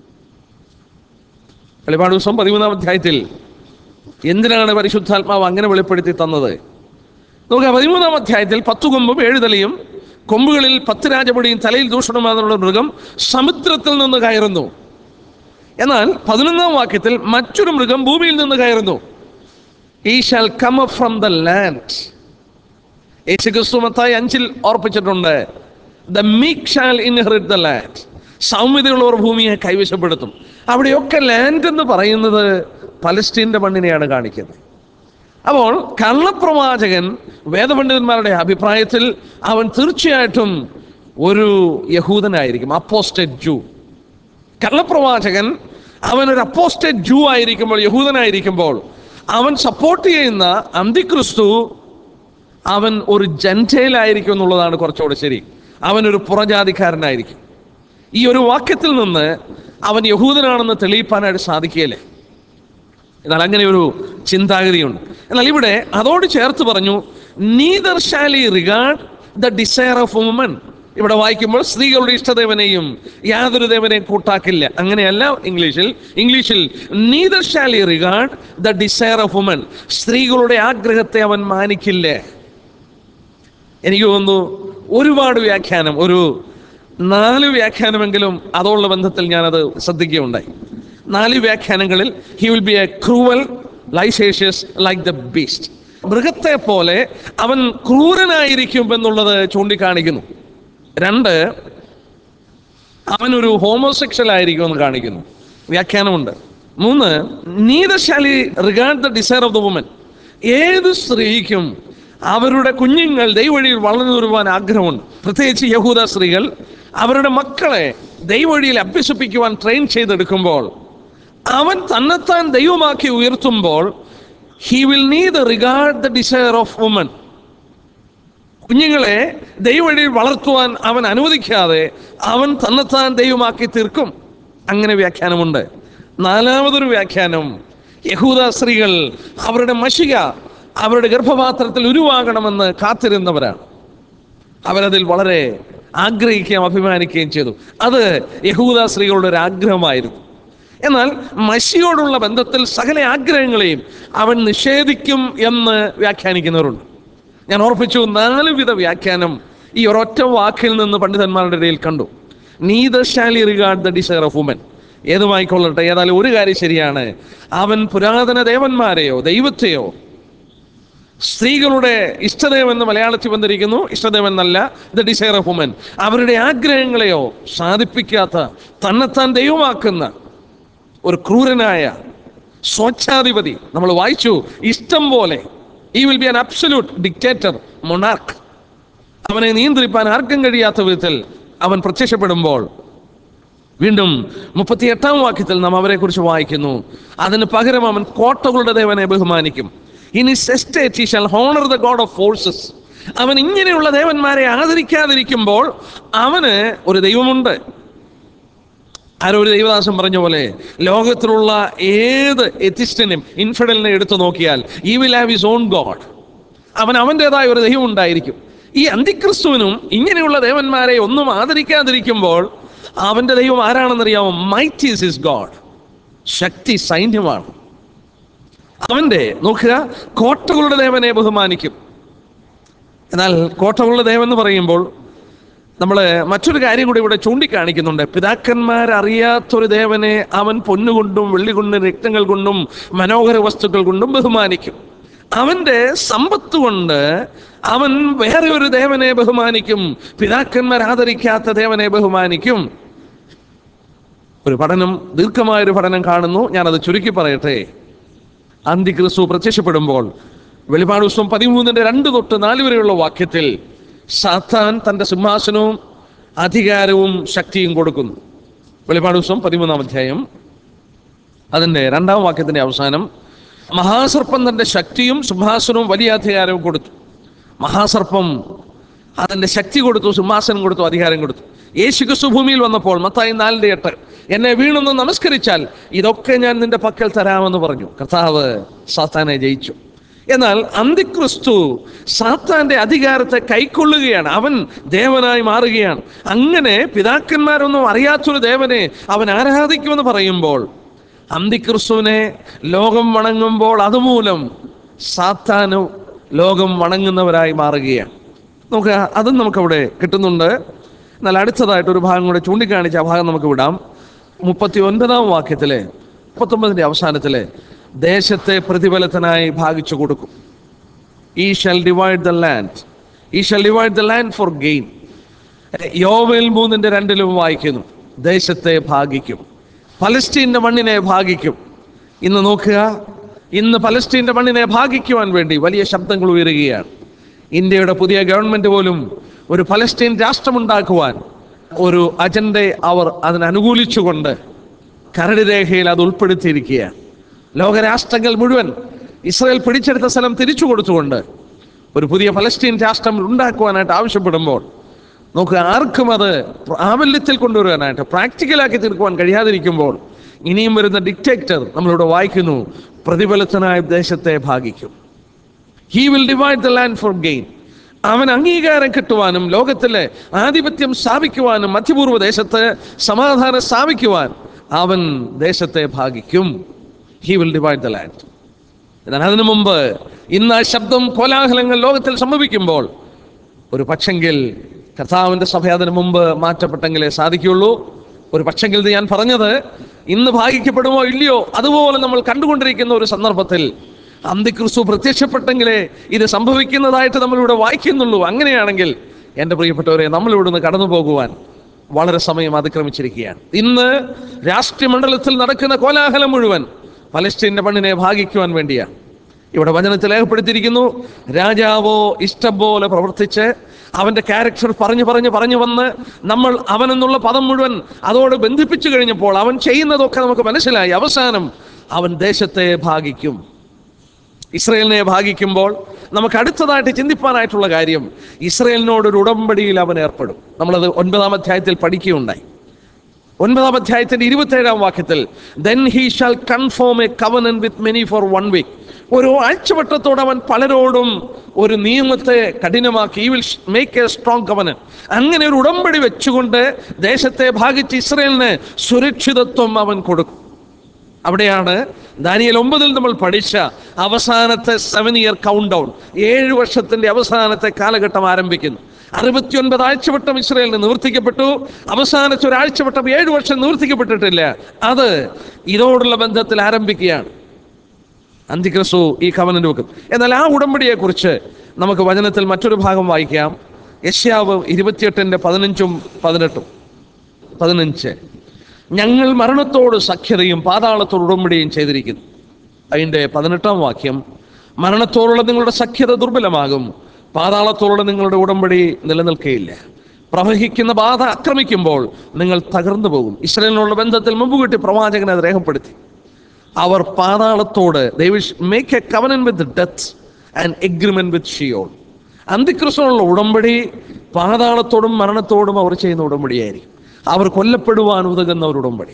വെളിപാട് ദിവസം പതിമൂന്നാം അധ്യായത്തിൽ എന്തിനാണ് പരിശുദ്ധാത്മാവ് അങ്ങനെ വെളിപ്പെടുത്തി തന്നത് നോക്കുക പതിമൂന്നാം അധ്യായത്തിൽ പത്തു കൊമ്പും ഏഴ് തലയും കൊമ്പുകളിൽ പത്ത് രാജപൊടിയും തലയിൽ ദൂഷണമാകുന്ന മൃഗം സമുദ്രത്തിൽ നിന്ന് കയറുന്നു എന്നാൽ പതിനൊന്നാം വാക്യത്തിൽ മറ്റൊരു മൃഗം ഭൂമിയിൽ നിന്ന് കയറുന്നു he shall come up from the land Yeshu Kristu Mathai അഞ്ചിൽ ഓർപ്പിച്ചിട്ടുണ്ട് the meek shall inherit the land സൗമ്യതയുള്ളവർ ഭൂമിയെ കൈവശപ്പെടുത്തും അവിടെയൊക്കെ ലാൻഡ് എന്ന് പറയുന്നത് പലസ്തീൻ്റെ മണ്ണിനെയാണ് കാണിക്കുന്നത് അപ്പോൾ കള്ളപ്രവാചകൻ വേദപണ്ഡിതന്മാരുടെ അഭിപ്രായത്തിൽ അവൻ തീർച്ചയായിട്ടും ഒരു യഹൂദനായിരിക്കും അപ്പോസ്റ്റേറ്റ് ജൂ കള്ളപ്രവാചകൻ അവൻ ഒരു അപ്പോസ്റ്റേറ്റ് ജൂ ആയിരിക്കുമ്പോൾ യഹൂദനായിരിക്കുമ്പോൾ അവൻ സപ്പോർട്ട് ചെയ്യുന്ന അന്തിക്രിസ്തു അവൻ ഒരു ജൻറ്റയിലായിരിക്കും എന്നുള്ളതാണ് കുറച്ചുകൂടെ ശരി അവൻ ഒരു പുറജാതിക്കാരനായിരിക്കും ഈ ഒരു വാക്യത്തിൽ നിന്ന് അവൻ യഹൂദനാണെന്ന് തെളിയിപ്പാനായിട്ട് സാധിക്കുകയില്ലേ എന്നാൽ അങ്ങനെ ഒരു ചിന്താഗതിയുണ്ട് എന്നാൽ ഇവിടെ അതോട് ചേർത്ത് പറഞ്ഞു neither shall he regard the desire of woman ഇവിടെ വായിക്കുമ്പോൾ സ്ത്രീകളുടെ ഇഷ്ടദേവനെയും യാതൊരു ദേവനെയും കൂട്ടാക്കില്ല അങ്ങനെയല്ല ഇംഗ്ലീഷിൽ ഇംഗ്ലീഷിൽ neither shall he regard the desire of woman സ്ത്രീകളുടെ ആഗ്രഹത്തെ അവൻ മാനിക്കില്ലേ എനിക്ക് തോന്നുന്നു ഒരുപാട് വ്യാഖ്യാനം ഒരു നാല് വ്യാഖ്യാനമെങ്കിലും അതോടുള്ള ബന്ധത്തിൽ ഞാനത് ശ്രദ്ധിക്കുകയുണ്ടായി നാല് വ്യാഖ്യാനങ്ങളിൽ he will be a cruel ലൈസേഷ്യസ് ലൈക്ക് ദ ബീസ്റ്റ് മൃഗത്തെ പോലെ അവൻ ക്രൂരനായിരിക്കും എന്നുള്ളത് ചൂണ്ടിക്കാണിക്കുന്നു രണ്ട് അവനൊരു ഹോമോസെക്ഷൽ ആയിരിക്കും എന്ന് കാണിക്കുന്നു വ്യാഖ്യാനമുണ്ട് മൂന്ന് neither shall he regard the desire of the woman ഏത് സ്ത്രീക്കും അവരുടെ കുഞ്ഞുങ്ങൾ ദൈവവഴിയിൽ വളർന്നു വരുവാൻ ആഗ്രഹമുണ്ട് പ്രത്യേകിച്ച് യഹൂദ സ്ത്രീകൾ അവരുടെ മക്കളെ ദൈവവഴിയിൽ അഭ്യസിപ്പിക്കുവാൻ ട്രെയിൻ ചെയ്തെടുക്കുമ്പോൾ അവൻ തന്നെത്താൻ ദൈവമാക്കി ഉയർത്തുമ്പോൾ he will need regard the desire of woman കുഞ്ഞുങ്ങളെ ദൈവവഴിയിൽ വളർത്തുവാൻ അവൻ അനുവദിക്കാതെ അവൻ തന്നെത്താൻ ദൈവമാക്കി തീർക്കും അങ്ങനെ വ്യാഖ്യാനമുണ്ട് നാലാമതൊരു വ്യാഖ്യാനം യഹൂദ സ്ത്രീകൾ അവരുടെ മഷിക അവരുടെ ഗർഭപാത്രത്തിൽ ഉരുവാകണമെന്ന് കാത്തിരുന്നവരാണ് അവരതിൽ വളരെ ആഗ്രഹിക്കുകയും അഭിമാനിക്കുകയും ചെയ്തു അത് യഹൂദ സ്ത്രീകളുടെ ഒരു ആഗ്രഹമായിരുന്നു എന്നാൽ മഷിയോടുള്ള ബന്ധത്തിൽ സകല ആഗ്രഹങ്ങളെയും അവൻ നിഷേധിക്കും എന്ന് വ്യാഖ്യാനിക്കുന്നവരുണ്ട് ഞാൻ ഓർപ്പിച്ചു നാല് വിധ വ്യാഖ്യാനം ഈ ഒരൊറ്റ വാക്കിൽ നിന്ന് പണ്ഡിതന്മാരുടെ ഇടയിൽ കണ്ടു neither shall he regard the desire of woman ഏതുമായിക്കൊള്ളട്ടെ ഏതായാലും ഒരു കാര്യം ശരിയാണ് അവൻ പുരാതന ദേവന്മാരെയോ ദൈവത്തെയോ സ്ത്രീകളുടെ ഇഷ്ടദേവൻ എന്ന് മലയാളത്തിൽ വന്നിരിക്കുന്നു ഇഷ്ടദേവൻ എന്നല്ല ദ ഡിസയർ ഓഫ് വുമൻ അവരുടെ ആഗ്രഹങ്ങളെയോ സാധിപ്പിക്കാത്ത തന്നെത്താൻ ദൈവമാക്കുന്ന ഒരു ക്രൂരനായ സ്വച്ഛാധിപതി നമ്മൾ വായിച്ചു ഇഷ്ടം പോലെ he will be an absolute dictator monarch അവനെ നിയന്ത്രിപ്പാൻ ആർക്കും കഴിയാത്ത വിധത്തിൽ അവൻ പ്രത്യക്ഷപ്പെടുമ്പോൾ വീണ്ടും മുപ്പത്തി എട്ടാം വാക്യത്തിൽ നാം അവരെ കുറിച്ച് വായിക്കുന്നു അതിന് പകരം അവൻ കോട്ടകളുടെ ദേവനെ ബഹുമാനിക്കും ഇനി estate shall honour the God of forces അവൻ ഇങ്ങനെയുള്ള ദേവന്മാരെ ആദരിക്കാതിരിക്കുമ്പോൾ അവന് ഒരു ദൈവമുണ്ട് ആരോ ഒരു ദൈവദാസൻ പറഞ്ഞ പോലെ ലോകത്തിലുള്ള ഏത് എത്തിസ്റ്റിനും ഇൻഫിഡലിനെ എടുത്തു നോക്കിയാൽ he will have his own God അവൻ അവൻ്റെതായ ഒരു ദൈവം ഉണ്ടായിരിക്കും ഈ അന്തിക്രിസ്തുവിനും ഇങ്ങനെയുള്ള ദേവന്മാരെ ഒന്നും ആദരിക്കാതിരിക്കുമ്പോൾ അവൻ്റെ ദൈവം ആരാണെന്നറിയാമോ മൈറ്റ് ഈസ് ഇസ് ഗോഡ് ശക്തി സൈന്യമാണ് അവൻ്റെ നോക്കുക കോട്ടകളുടെ ദേവനെ ബഹുമാനിക്കും എന്നാൽ കോട്ടകളുടെ ദേവൻ എന്ന് പറയുമ്പോൾ നമ്മൾ മറ്റൊരു കാര്യം കൂടി ഇവിടെ ചൂണ്ടിക്കാണിക്കുന്നുണ്ട് പിതാക്കന്മാരറിയാത്തൊരു ദേവനെ അവൻ പൊന്നുകൊണ്ടും വെള്ളി കൊണ്ടും രക്തങ്ങൾ കൊണ്ടും മനോഹര വസ്തുക്കൾ കൊണ്ടും ബഹുമാനിക്കും അവൻ്റെ സമ്പത്ത് കൊണ്ട് അവൻ വേറെ ഒരു ദേവനെ ബഹുമാനിക്കും പിതാക്കന്മാർ ആദരിക്കാത്ത ദേവനെ ബഹുമാനിക്കും ഒരു പഠനം ദീർഘമായൊരു പഠനം കാണുന്നു ഞാനത് ചുരുക്കി പറയട്ടെ അന്തിക്രിസ്തു പ്രത്യക്ഷപ്പെടുമ്പോൾ വെളിപാട് ദിവസം പതിമൂന്നിന്റെ രണ്ട് തൊട്ട് നാല് വരെയുള്ള വാക്യത്തിൽ സാത്താൻ തൻ്റെ സിംഹാസനവും അധികാരവും ശക്തിയും കൊടുക്കുന്നു വെളിപാട് ദിവസം പതിമൂന്നാം അധ്യായം അതിൻ്റെ രണ്ടാം വാക്യത്തിൻ്റെ അവസാനം മഹാസർപ്പം തൻ്റെ ശക്തിയും സിംഹാസനവും വലിയ അധികാരവും കൊടുത്തു മഹാസർപ്പം അതിൻ്റെ ശക്തി കൊടുത്തു സിംഹാസനം കൊടുത്തു അധികാരം കൊടുത്തു യേശു ക്രിസ്തു ഭൂമിയിൽ വന്നപ്പോൾ മത്തായി നാലിൻ്റെ എട്ട് എന്നെ വീണൊന്ന് നമസ്കരിച്ചാൽ ഇതൊക്കെ ഞാൻ നിന്റെ പക്കൽ തരാമെന്ന് പറഞ്ഞു കർത്താവ് സാത്താനെ ജയിച്ചു എന്നാൽ അന്തിക്രിസ്തു സാത്താന്റെ അധികാരത്തെ കൈക്കൊള്ളുകയാണ് അവൻ ദേവനായി മാറുകയാണ് അങ്ങനെ പിതാക്കന്മാരൊന്നും അറിയാത്തൊരു ദേവനെ അവൻ ആരാധിക്കുമെന്ന് പറയുമ്പോൾ അന്തിക്രിസ്തുവിനെ ലോകം വണങ്ങുമ്പോൾ അതുമൂലം സാത്താനും ലോകം വണങ്ങുന്നവരായി മാറുകയാണ് നമുക്ക് അതും നമുക്കവിടെ കിട്ടുന്നുണ്ട് എന്നാൽ അടുത്തതായിട്ട് ഒരു ഭാഗം കൂടെ ചൂണ്ടിക്കാണിച്ച ആ ഭാഗം നമുക്ക് വിടാം മുപ്പത്തി ഒൻപതാം വാക്യത്തിലെ മുപ്പത്തൊമ്പതിന്റെ അവസാനത്തിലെ ദേശത്തെ പ്രതിഫലത്തിനായി ഭാഗിച്ചു കൊടുക്കും he shall divide the land he shall divide the land for gain Yovel മൂന്നിന്റെ രണ്ടിലും വായിക്കുന്നു ദേശത്തെ ഭാഗിക്കും പലസ്തീന്റെ മണ്ണിനെ ഭാഗിക്കും ഇന്ന് നോക്കുക ഇന്ന് പലസ്തീന്റെ മണ്ണിനെ ഭാഗിക്കുവാൻ വേണ്ടി വലിയ ശബ്ദങ്ങൾ ഉയരുകയാണ് ഇന്ത്യയുടെ പുതിയ ഗവൺമെന്റ് പോലും ഒരു പലസ്തീൻ രാഷ്ട്രമുണ്ടാക്കുവാൻ ഒരു അജണ്ടയെ അവർ അതിനനുകൂലിച്ചുകൊണ്ട് കരട് രേഖയിൽ അത് ഉൾപ്പെടുത്തിയിരിക്കുകയാണ് ലോകരാഷ്ട്രങ്ങൾ മുഴുവൻ ഇസ്രായേൽ പിടിച്ചെടുത്ത സ്ഥലം തിരിച്ചു കൊടുത്തുകൊണ്ട് ഒരു പുതിയ പലസ്തീൻ രാഷ്ട്രം ഉണ്ടാക്കുവാനായിട്ട് ആവശ്യപ്പെടുമ്പോൾ നമുക്ക് ആർക്കും അത് പ്രാബല്യത്തിൽ കൊണ്ടുവരാനായിട്ട് പ്രാക്ടിക്കലാക്കി തീർക്കുവാൻ കഴിയാതിരിക്കുമ്പോൾ ഇനിയും വരുന്ന ഡിക്റ്റേറ്റർ നമ്മളിവിടെ വായിക്കുന്നു പ്രതിഫലത്തിനായ ദേശത്തെ ഭാഗിക്കും he will divide the land for gain അവൻ അംഗീകാരം കിട്ടുവാനും ലോകത്തിലെ ആധിപത്യം സ്ഥാപിക്കുവാനും മധ്യപൂർവ്വ ദേശത്ത് സമാധാനം സ്ഥാപിക്കുവാൻ അവൻ ദേശത്തെ ഭാഗിക്കും he will divide the land എന്നാൽ അതിനു മുമ്പ് ഇന്ന് ആ ശബ്ദം കോലാഹലങ്ങൾ ലോകത്തിൽ സംഭവിക്കുമ്പോൾ ഒരു പക്ഷെങ്കിൽ കർത്താവിന്റെ സഭ അതിനു മുമ്പ് മാറ്റപ്പെട്ടെങ്കിലേ സാധിക്കുള്ളൂ ഒരു പക്ഷെങ്കിൽ ഇത് ഞാൻ പറഞ്ഞത് ഇന്ന് ഭാഗിക്കപ്പെടുമോ ഇല്ലയോ അതുപോലെ നമ്മൾ കണ്ടുകൊണ്ടിരിക്കുന്ന ഒരു സന്ദർഭത്തിൽ അന്തിക്രിസ്തു പ്രത്യക്ഷപ്പെട്ടെങ്കിലേ ഇത് സംഭവിക്കുന്നതായിട്ട് നമ്മളിവിടെ വായിക്കുന്നുള്ളൂ അങ്ങനെയാണെങ്കിൽ എൻ്റെ പ്രിയപ്പെട്ടവരെ നമ്മൾ ഇവിടുന്ന് കടന്നു പോകുവാൻ വളരെ സമയം അതിക്രമിച്ചിരിക്കുകയാണ് ഇന്ന് രാഷ്ട്രീയമണ്ഡലത്തിൽ നടക്കുന്ന കോലാഹലം മുഴുവൻ പലസ്തീൻ്റെ മണ്ണിനെ ഭാഗിക്കുവാൻ വേണ്ടിയാണ് ഇവിടെ വചനത്തിൽ ഏർപ്പെടുത്തിയിരിക്കുന്നു രാജാവോ ഇഷ്ടം പോലെ പ്രവർത്തിച്ച് അവന്റെ ക്യാരക്ടർ പറഞ്ഞു പറഞ്ഞു പറഞ്ഞു വന്ന് നമ്മൾ അവനെന്നുള്ള പദം മുഴുവൻ അതോട് ബന്ധിപ്പിച്ചു കഴിഞ്ഞപ്പോൾ അവൻ ചെയ്യുന്നതൊക്കെ നമുക്ക് മനസ്സിലായി അവസാനം അവൻ ദേശത്തെ ഭാഗിക്കും ഇസ്രയേലിനെ ഭാഗിക്കുമ്പോൾ നമുക്ക് അടുത്തതായിട്ട് ചിന്തിപ്പാനായിട്ടുള്ള കാര്യം ഇസ്രയേലിനോട് ഒരു ഉടമ്പടിയിൽ അവൻ ഏർപ്പെടും നമ്മളത് ഒൻപതാം അധ്യായത്തിൽ പഠിക്കുകയുണ്ടായി ഒൻപതാം അധ്യായത്തിന്റെ ഇരുപത്തേഴാം വാക്യത്തിൽ then he shall confirm a covenant with many for one week ഒരു ആഴ്ചവട്ടത്തോടെ അവൻ പലരോടും ഒരു നിയമത്തെ കഠിനമാക്കി he will make a strong covenant അങ്ങനെ ഒരു ഉടമ്പടി വെച്ചുകൊണ്ട് ദേശത്തെ ഭാഗിച്ച് ഇസ്രയേലിന് സുരക്ഷിതത്വം അവൻ കൊടുക്കും അവിടെയാണ് ദാനിയൽ ഒമ്പതിൽ നമ്മൾ പഠിച്ച അവസാനത്തെ സെവൻ ഇയർ കൗണ്ട് ഡൗൺ ഏഴ് വർഷത്തിന്റെ അവസാനത്തെ കാലഘട്ടം ആരംഭിക്കുന്നു അറുപത്തിയൊൻപത് ആഴ്ചവട്ടം ഇസ്രയേലിന് നിവർത്തിക്കപ്പെട്ടു അവസാനത്തെ ഒരു ആഴ്ചവട്ടം ഏഴ് വർഷം നിവർത്തിക്കപ്പെട്ടിട്ടില്ല അത് ഇതോടുള്ള ബന്ധത്തിൽ ആരംഭിക്കുകയാണ് അന്തിക്രിസ്തു ഈ കവനന്റ് വെക്കും എന്നാൽ ആ ഉടമ്പടിയെ കുറിച്ച് നമുക്ക് വചനത്തിൽ മറ്റൊരു ഭാഗം വായിക്കാം യശ്യാവ് ഇരുപത്തിയെട്ടിന്റെ പതിനഞ്ചും പതിനെട്ടും പതിനഞ്ച് ഞങ്ങൾ മരണത്തോട് സഖ്യതയും പാതാളത്തോട് ഉടമ്പടിയും ചെയ്തിരിക്കുന്നു അതിൻ്റെ പതിനെട്ടാം വാക്യം മരണത്തോടുള്ള നിങ്ങളുടെ സഖ്യത ദുർബലമാകും പാതാളത്തോടുള്ള നിങ്ങളുടെ ഉടമ്പടി നിലനിൽക്കുകയില്ല പ്രവഹിക്കുന്ന ബാധ ആക്രമിക്കുമ്പോൾ നിങ്ങൾ തകർന്നു പോകും ഇസ്രയേലിനുള്ള ബന്ധത്തിൽ മുമ്പ് കിട്ടി പ്രവാചകൻ അത് രേഖപ്പെടുത്തി അവർ പാതാളത്തോട് make a covenant with death and agreement with Sheol അന്തിക്രിസ്തുനുള്ള ഉടമ്പടി പാതാളത്തോടും മരണത്തോടും അവർ ചെയ്യുന്ന ഉടമ്പടിയായിരിക്കും അവർ കൊല്ലപ്പെടുവാൻ ഉതകുന്ന ഒരു ഉടമ്പടി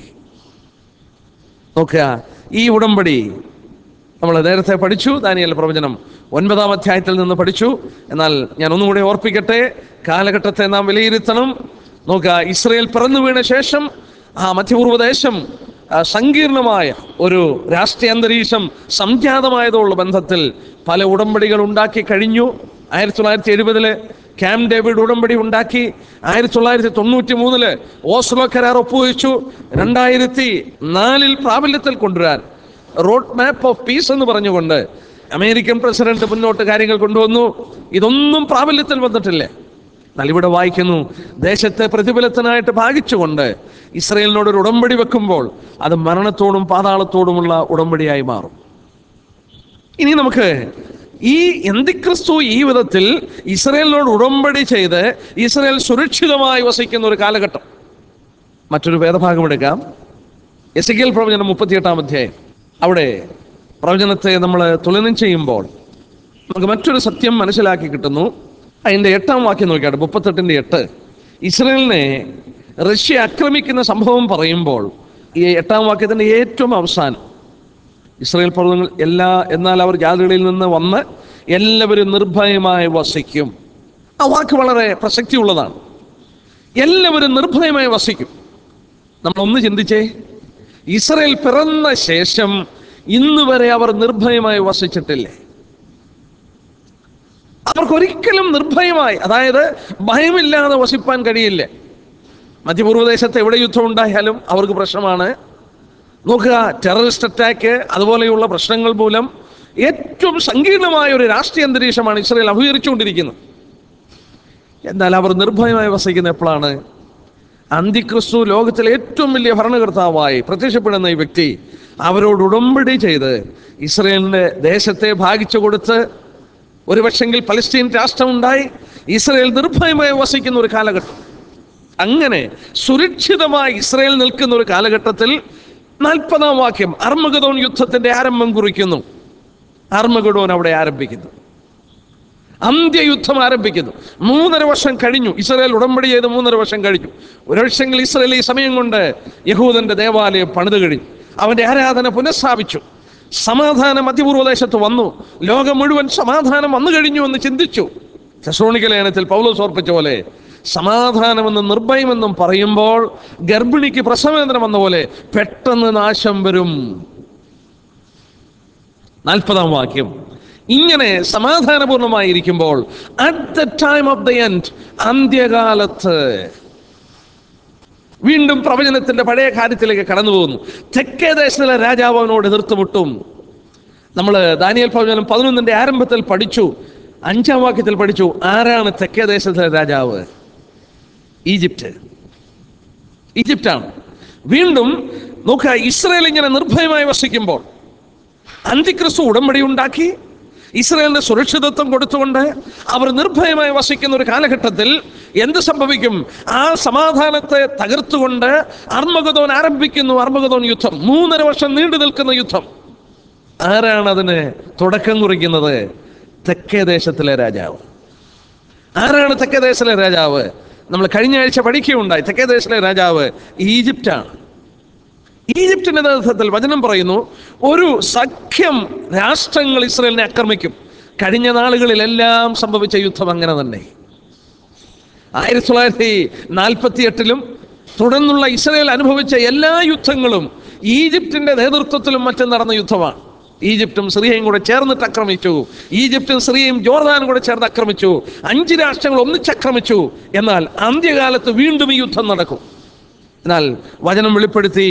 നോക്കുക ഈ ഉടമ്പടി നമ്മൾ നേരത്തെ പഠിച്ചു ദാനിയൽ പ്രവചനം ഒൻപതാം അധ്യായത്തിൽ നിന്ന് പഠിച്ചു എന്നാൽ ഞാൻ ഒന്നുകൂടെ ഓർപ്പിക്കട്ടെ കാലഘട്ടത്തെ നാം വിലയിരുത്തണം നോക്കുക ഇസ്രയേൽ പിറന്നു വീണ ശേഷം ആ മധ്യപൂർവ്വദേശം ആ, സങ്കീർണമായ ഒരു രാഷ്ട്രീയ അന്തരീക്ഷം സംജാതമായതോടുള്ള ബന്ധത്തിൽ പല ഉടമ്പടികൾ ഉണ്ടാക്കി കഴിഞ്ഞു ആയിരത്തി തൊള്ളായിരത്തി എഴുപതില് ക്യാമ്പ് ഡേവിഡ് ഉടമ്പടി ഉണ്ടാക്കി ആയിരത്തി തൊള്ളായിരത്തി തൊണ്ണൂറ്റി മൂന്നില് ഓസ്ലോ കരാർ ഒപ്പുവെച്ചു രണ്ടായിരത്തി നാലിൽ പ്രാബല്യത്തിൽ കൊണ്ടുവരാൻ റോഡ് മാപ്പ് ഓഫ് പീസ് എന്ന് പറഞ്ഞുകൊണ്ട് അമേരിക്കൻ പ്രസിഡന്റ് മുന്നോട്ട് കാര്യങ്ങൾ കൊണ്ടുവന്നു ഇതൊന്നും പ്രാബല്യത്തിൽ വന്നിട്ടില്ല എന്നാൽ ഇവിടെ വായിക്കുന്നു ദേശത്തെ പ്രതിഫലത്തിനായിട്ട് ഭാഗിച്ചുകൊണ്ട് ഇസ്രയേലിനോട് ഒരു ഉടമ്പടി വെക്കുമ്പോൾ അത് മരണത്തോടും പാതാളത്തോടുമുള്ള ഉടമ്പടിയായി മാറും ഇനി നമുക്ക് ഈ എന്തിക്രിസ്തു ഈ വിധത്തിൽ ഇസ്രയേലിനോട് ഉടമ്പടി ചെയ്ത് ഇസ്രയേൽ സുരക്ഷിതമായി വസിക്കുന്ന ഒരു കാലഘട്ടം മറ്റൊരു വേദഭാഗം എടുക്കാം എസ് പ്രവചനം മുപ്പത്തിയെട്ടാം അധ്യായം അവിടെ പ്രവചനത്തെ നമ്മൾ തുലനം ചെയ്യുമ്പോൾ നമുക്ക് മറ്റൊരു സത്യം മനസ്സിലാക്കി കിട്ടുന്നു അതിൻ്റെ എട്ടാം വാക്യം നോക്കിയാട്ടെ മുപ്പത്തെട്ടിൻ്റെ എട്ട് ഇസ്രയേലിനെ റഷ്യ ആക്രമിക്കുന്ന സംഭവം പറയുമ്പോൾ ഈ എട്ടാം വാക്യത്തിൻ്റെ ഏറ്റവും അവസാനം ഇസ്രായേൽ പർവ്വതങ്ങൾ എല്ലാ എന്നാൽ അവർ ജാതികളിൽ നിന്ന് വന്ന് എല്ലാവരും നിർഭയമായി വസിക്കും ആ വാക്ക് വളരെ പ്രസക്തിയുള്ളതാണ് എല്ലാവരും നിർഭയമായി വസിക്കും നമ്മൾ ഒന്ന് ചിന്തിച്ചേ ഇസ്രായേൽ പിറന്ന ശേഷം ഇന്ന് വരെ അവർ നിർഭയമായി വസിച്ചിട്ടില്ലേ അവർക്കൊരിക്കലും നിർഭയമായി അതായത് ഭയമില്ലാതെ വസിപ്പാൻ കഴിയില്ല മധ്യപൂർവ്വദേശത്ത് എവിടെ യുദ്ധം ഉണ്ടായാലും അവർക്ക് പ്രശ്നമാണ് നോക്കുക ടെററിസ്റ്റ് അറ്റാക്ക് അതുപോലെയുള്ള പ്രശ്നങ്ങൾ മൂലം ഏറ്റവും സങ്കീർണമായ ഒരു രാഷ്ട്രീയ അന്തരീക്ഷമാണ് ഇസ്രയേൽ അഭികരിച്ചുകൊണ്ടിരിക്കുന്നത് എന്നാൽ അവർ നിർഭയമായി വസിക്കുന്ന എപ്പോഴാണ് അന്തിക്രിസ്തു ലോകത്തിലെ ഏറ്റവും വലിയ ഭരണകർത്താവായി പ്രത്യക്ഷപ്പെടുന്ന ഈ വ്യക്തി അവരോട് ഉടമ്പടി ചെയ്ത് ഇസ്രയേലിന്റെ ദേശത്തെ ഭാഗിച്ചു കൊടുത്ത് ഒരു പക്ഷെങ്കിൽ പലസ്തീൻ രാഷ്ട്രമുണ്ടായി ഇസ്രയേൽ നിർഭയമായി വസിക്കുന്ന ഒരു കാലഘട്ടം അങ്ങനെ സുരക്ഷിതമായി ഇസ്രയേൽ നിൽക്കുന്ന ഒരു കാലഘട്ടത്തിൽ നാൽപ്പതാം വാക്യം അർമഗദോൻ യുദ്ധത്തിന്റെ ആരംഭം കുറിക്കുന്നു അർമഗഡോൻ അവിടെ ആരംഭിക്കുന്നു അന്ത്യയുദ്ധം ആരംഭിക്കുന്നു മൂന്നര വർഷം കഴിഞ്ഞു ഇസ്രായേൽ ഉടമ്പടി ചെയ്ത് മൂന്നര വർഷം കഴിഞ്ഞു ഒരു വർഷമെങ്കിൽ ഇസ്രായേൽ ഈ സമയം കൊണ്ട് യഹൂദന്റെ ദേവാലയം പണിത് കഴിഞ്ഞു അവന്റെ ആരാധന പുനഃസ്ഥാപിച്ചു സമാധാനം മധ്യപൂർവ്വദേശത്ത് വന്നു ലോകം മുഴുവൻ സമാധാനം വന്നു കഴിഞ്ഞു എന്ന് ചിന്തിച്ചു തെസ്രോണിക്ക ലേഖനത്തിൽ പൗലോസ് ഓർപ്പിച്ച പോലെ സമാധാനമെന്നും നിർഭയമെന്നും പറയുമ്പോൾ ഗർഭിണിക്ക് പ്രസവേന്ദ്രം വന്ന പോലെ പെട്ടെന്ന് നാശം വരും നാൽപ്പതാം വാക്യം ഇങ്ങനെ സമാധാനപൂർണമായിരിക്കുമ്പോൾ at the time of the end അന്ത്യകാലത്ത് വീണ്ടും പ്രവചനത്തിന്റെ പഴയ കാര്യത്തിലേക്ക് കടന്നു പോകുന്നു തെക്കേ ദേശത്തിലെ രാജാവ് അവനോട് എതിർത്തുമുട്ടും നമ്മൾ ദാനിയൽ പ്രവചനം പതിനൊന്നിന്റെ ആരംഭത്തിൽ പഠിച്ചു അഞ്ചാം വാക്യത്തിൽ പഠിച്ചു ആരാണ് തെക്കേ ദേശത്തിലെ രാജാവ് ഈജിപ്റ്റ് ഈജിപ്റ്റാണ് വീണ്ടും നോക്കുക ഇസ്രയേൽ ഇങ്ങനെ നിർഭയമായി വസിക്കുമ്പോൾ അന്തിക്രിസ്തു ഉടമ്പടി ഉണ്ടാക്കി ഇസ്രയേലിന് സുരക്ഷിതത്വം കൊടുത്തുകൊണ്ട് അവർ നിർഭയമായി വസിക്കുന്ന ഒരു കാലഘട്ടത്തിൽ എന്ത് സംഭവിക്കും ആ സമാധാനത്തെ തകർത്തുകൊണ്ട് അർമഗതോൻ ആരംഭിക്കുന്നു അർമഗതോൻ യുദ്ധം മൂന്നര വർഷം നീണ്ടു നിൽക്കുന്ന യുദ്ധം ആരാണ് അതിന് തുടക്കം കുറിക്കുന്നത് തെക്കേ ദേശത്തിലെ രാജാവ് ആരാണ് തെക്കേ ദേശത്തിലെ രാജാവ് നമ്മൾ കഴിഞ്ഞ ആഴ്ച പഠിക്കുകയുണ്ടായി തെക്കേ ദേശത്തിലെ രാജാവ് ഈജിപ്റ്റാണ് ഈജിപ്തിന്റെ നേതൃത്വത്തിൽ വചനം പറയുന്നു ഒരു സഖ്യം രാഷ്ട്രങ്ങൾ ഇസ്രയേലിനെ ആക്രമിക്കും കഴിഞ്ഞ നാളുകളിലെല്ലാം സംഭവിച്ച യുദ്ധം അങ്ങനെ തന്നെ ആയിരത്തി തൊള്ളായിരത്തി നാൽപ്പത്തി എട്ടിലും തുടർന്നുള്ള ഇസ്രയേൽ അനുഭവിച്ച എല്ലാ യുദ്ധങ്ങളും ഈജിപ്തിന്റെ നേതൃത്വത്തിലും മറ്റും നടന്ന യുദ്ധമാണ് ഈജിപ്തും സിറിയയും കൂടെ ചേർന്നിട്ട് ആക്രമിച്ചു ഈജിപ്തും സിറിയയും ജോർദാനും കൂടെ ചേർന്ന് ആക്രമിച്ചു അഞ്ച് രാഷ്ട്രങ്ങൾ ഒന്നിച്ചാക്രമിച്ചു എന്നാൽ അന്ത്യകാലത്ത് വീണ്ടും ഈ യുദ്ധം നടക്കും എന്നാൽ വചനം വെളിപ്പെടുത്തി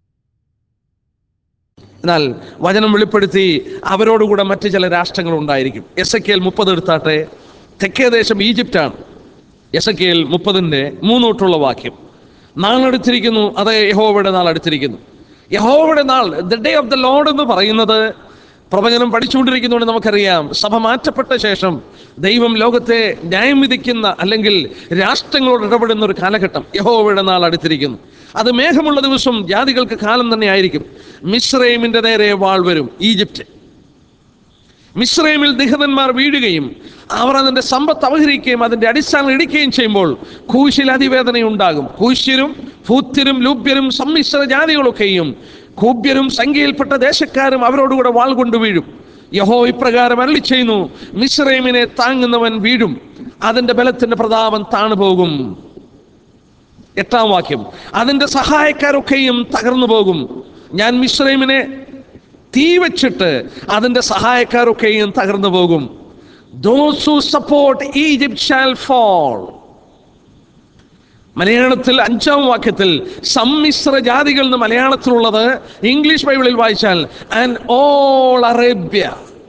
എന്നാൽ വചനം വെളിപ്പെടുത്തി അവരോടുകൂടെ മറ്റ് ചില രാഷ്ട്രങ്ങൾ ഉണ്ടായിരിക്കും എസ് എ കെൽ മുപ്പത് എടുത്താട്ടെ തെക്കേ ദേശം ഈജിപ്റ്റാണ് എസ് എ കെൽ മുപ്പതിൻ്റെ മൂന്നോട്ടുള്ള വാക്യം നാളെടുത്തിരിക്കുന്നു അതേ യഹോവയുടെ നാൾ അടുത്തിരിക്കുന്നു യഹോവയുടെ നാൾ the day of the Lord എന്ന് പറയുന്നത് പ്രവചനം പഠിച്ചുകൊണ്ടിരിക്കുന്നതുകൊണ്ട് നമുക്കറിയാം സഭ മാറ്റപ്പെട്ട ശേഷം ദൈവം ലോകത്തെ ന്യായം വിധിക്കുന്ന അല്ലെങ്കിൽ രാഷ്ട്രങ്ങളോട് ഇടപെടുന്ന ഒരു കാലഘട്ടം യഹോവയുടെ നാൾ അടുത്തിരിക്കുന്നു അത് മേഘമുള്ള ദിവസം ജാതികൾക്ക് കാലം തന്നെ ആയിരിക്കും മിശ്രൈമിന്റെ നേരെ വാൾ വരും ഈജിപ്റ്റ് മിശ്രൈമിൽ നിഹതന്മാർ വീഴുകയും അവർ അതിന്റെ സമ്പത്ത് അപഹരിക്കുകയും അതിന്റെ അടിസ്ഥാനം ഇടിക്കുകയും ചെയ്യുമ്പോൾ കൂശിൽ അതിവേദനയുണ്ടാകും കൂശ്യരും ഭൂത്യരും ലൂബ്യരും സമ്മിശ്ര ജാതികളൊക്കെയും കൂബ്യരും സംഖ്യയിൽപ്പെട്ട ദേശക്കാരും അവരോടുകൂടെ വാൾ കൊണ്ട് വീഴും യഹോ ഇപ്രകാരം അരളി ചെയ്യുന്നു മിശ്രൈമിനെ താങ്ങുന്നവൻ വീഴും അതിന്റെ ബലത്തിന്റെ പ്രതാപം താണുപോകും എട്ടാം വാക്യം അതിന്റെ സഹായക്കാരൊക്കെയും തകർന്നു പോകും ഞാൻ മിശ്രൈമിനെ തീ വെച്ചിട്ട് അതിന്റെ സഹായക്കാരൊക്കെയും തകർന്നു പോകും those who support Egypt shall fall മലയാളത്തിൽ അഞ്ചാം വാക്യത്തിൽ സമ്മിശ്ര ജാതികൾ എന്ന് മലയാളത്തിലുള്ളത് ഇംഗ്ലീഷ് ബൈബിളിൽ വായിച്ചാൽ and all Arabia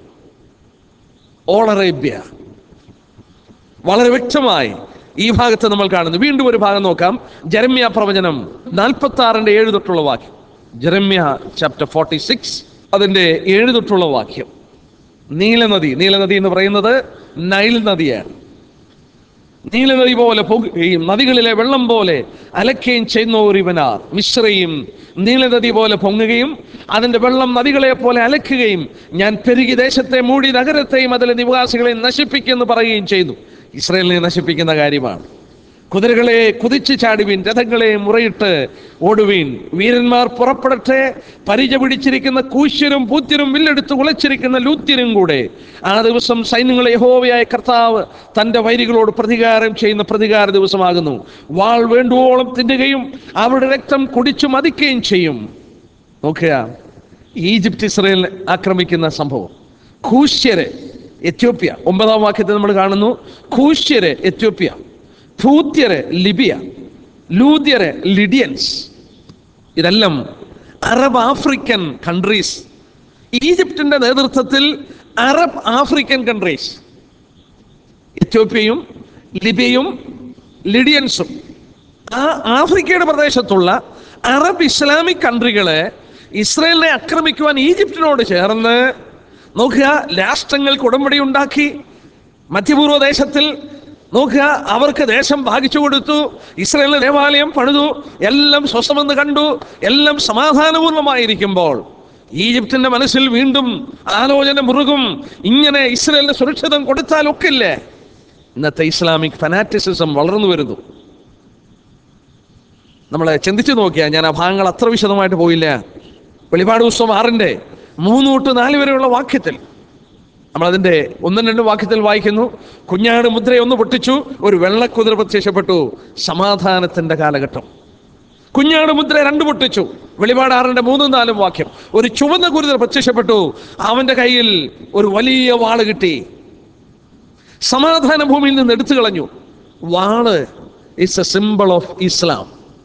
all Arabia വളരെ വ്യക്തമായി ഈ ഭാഗത്ത് നമ്മൾ കാണുന്നു വീണ്ടും ഒരു ഭാഗം നോക്കാം ജരമ്യ പ്രവചനം നാൽപ്പത്തി ആറിന്റെ ഏഴ് തൊട്ടുള്ള വാക്യം ജരമ്യ ചാപ്റ്റർ ഫോർട്ടി സിക്സ് അതിന്റെ ഏഴ് തൊട്ടുള്ള വാക്യം നീലനദി നീലനദി എന്ന് പറയുന്നത് നൈൽ നദിയാണ് നീലനദി പോലെ പോകുകയും നദികളിലെ വെള്ളം പോലെ അലക്കുകയും ചെയ്യുന്നവർ ഇവനാർ മിശ്രയും നീലനദി പോലെ പൊങ്ങുകയും അതിന്റെ വെള്ളം നദികളെ പോലെ അലക്കുകയും ഞാൻ പെരുകി ദേശത്തെ മൂടി നഗരത്തെയും അതിലെ നിവാസികളെയും നശിപ്പിക്കുമെന്ന് പറയുകയും ചെയ്തു ഇസ്രയേലിനെ നശിപ്പിക്കുന്ന കാര്യമാണ് കുതിരകളെ കുതിച്ചു ചാടുവീൻ രഥങ്ങളെ മുറയിട്ട് ഓടുവീൻ വീരന്മാർ പുറപ്പെടട്ടെ പരിച പിടിച്ചിരിക്കുന്ന കൂശ്യരും പൂത്യരും വില്ലെടുത്ത് കുളച്ചിരിക്കുന്ന ലൂത്യരും കൂടെ ആ ദിവസം സൈന്യങ്ങളെ യഹോവയായ കർത്താവ് തൻ്റെ വൈരികളോട് പ്രതികാരം ചെയ്യുന്ന പ്രതികാര ദിവസമാകുന്നു വാൾ വേണ്ടുവോളം തിന്നുകയും അവരുടെ രക്തം കുടിച്ചു മതിക്കുകയും ചെയ്യും നോക്കുക ഈജിപ്റ്റ് ഇസ്രയേൽ ആക്രമിക്കുന്ന സംഭവം കൂശ്യര് എത്യോപ്യ ഒമ്പതാം വാക്യത്തിൽ നമ്മൾ കാണുന്നു കൂശ്യര് എത്യോപ്യ ഭൂത്യര് ലിബിയ ലൂദ്യര് ലിഡിയൻസ് ഇതെല്ലാം അറബ് ആഫ്രിക്കൻ കൺട്രീസ് ഈജിപ്തിന്റെ നേതൃത്വത്തിൽ അറബ് ആഫ്രിക്കൻ കൺട്രീസ് എത്യോപ്യയും ലിബിയയും ലിഡിയൻസും ആ ആഫ്രിക്കയുടെ പ്രദേശത്തുള്ള അറബ് ഇസ്ലാമിക് കൺട്രികളെ ഇസ്രയേലിനെ ആക്രമിക്കുവാൻ ഈജിപ്തിനോട് ചേർന്ന് നോക്കുക രാഷ്ട്രങ്ങൾക്ക് ഉടമ്പടി ഉണ്ടാക്കി മധ്യപൂർവ്വ ദേശത്തിൽ നോക്കുക അവർക്ക് ദേശം ഭാഗിച്ചു കൊടുത്തു ഇസ്രയേലിന് ദേവാലയം പണിതു എല്ലാം സ്വസ്ഥമെന്ന് കണ്ടു എല്ലാം സമാധാനപൂർണമായിരിക്കുമ്പോൾ ഈജിപ്തിന്റെ മനസ്സിൽ വീണ്ടും ആലോചന മുറുകും ഇങ്ങനെ ഇസ്രയേലിന് സുരക്ഷിതം കൊടുത്താൽ ഒക്കില്ലേ ഇന്നത്തെ ഇസ്ലാമിക് ഫനാറ്റിസിസം വളർന്നു വരുന്നു നമ്മൾ ചിന്തിച്ചു നോക്കിയാൽ ഞാൻ ആ ഭാഗങ്ങൾ അത്ര വിശദമായിട്ട് പോയില്ല വെളിപാട് പുസ്തകം ആറിൻ്റെ മൂന്ന് തൊട്ട് നാല് വരെയുള്ള വാക്യത്തിൽ നമ്മളതിൻ്റെ ഒന്നും രണ്ടും വാക്യത്തിൽ വായിക്കുന്നു കുഞ്ഞാട് മുദ്ര ഒന്ന് പൊട്ടിച്ചു ഒരു വെള്ളക്കുതിര പ്രത്യക്ഷപ്പെട്ടു സമാധാനത്തിന്റെ കാലഘട്ടം കുഞ്ഞാട് മുദ്ര രണ്ട് പൊട്ടിച്ചു വെളിപാട് ആറിന്റെ മൂന്നും നാലും വാക്യം ഒരു ചുവന്ന കുതിര പ്രത്യക്ഷപ്പെട്ടു അവന്റെ കയ്യിൽ ഒരു വലിയ വാള് കിട്ടി സമാധാന ഭൂമിയിൽ നിന്ന് എടുത്തു കളഞ്ഞു വാള് is a symbol of Islam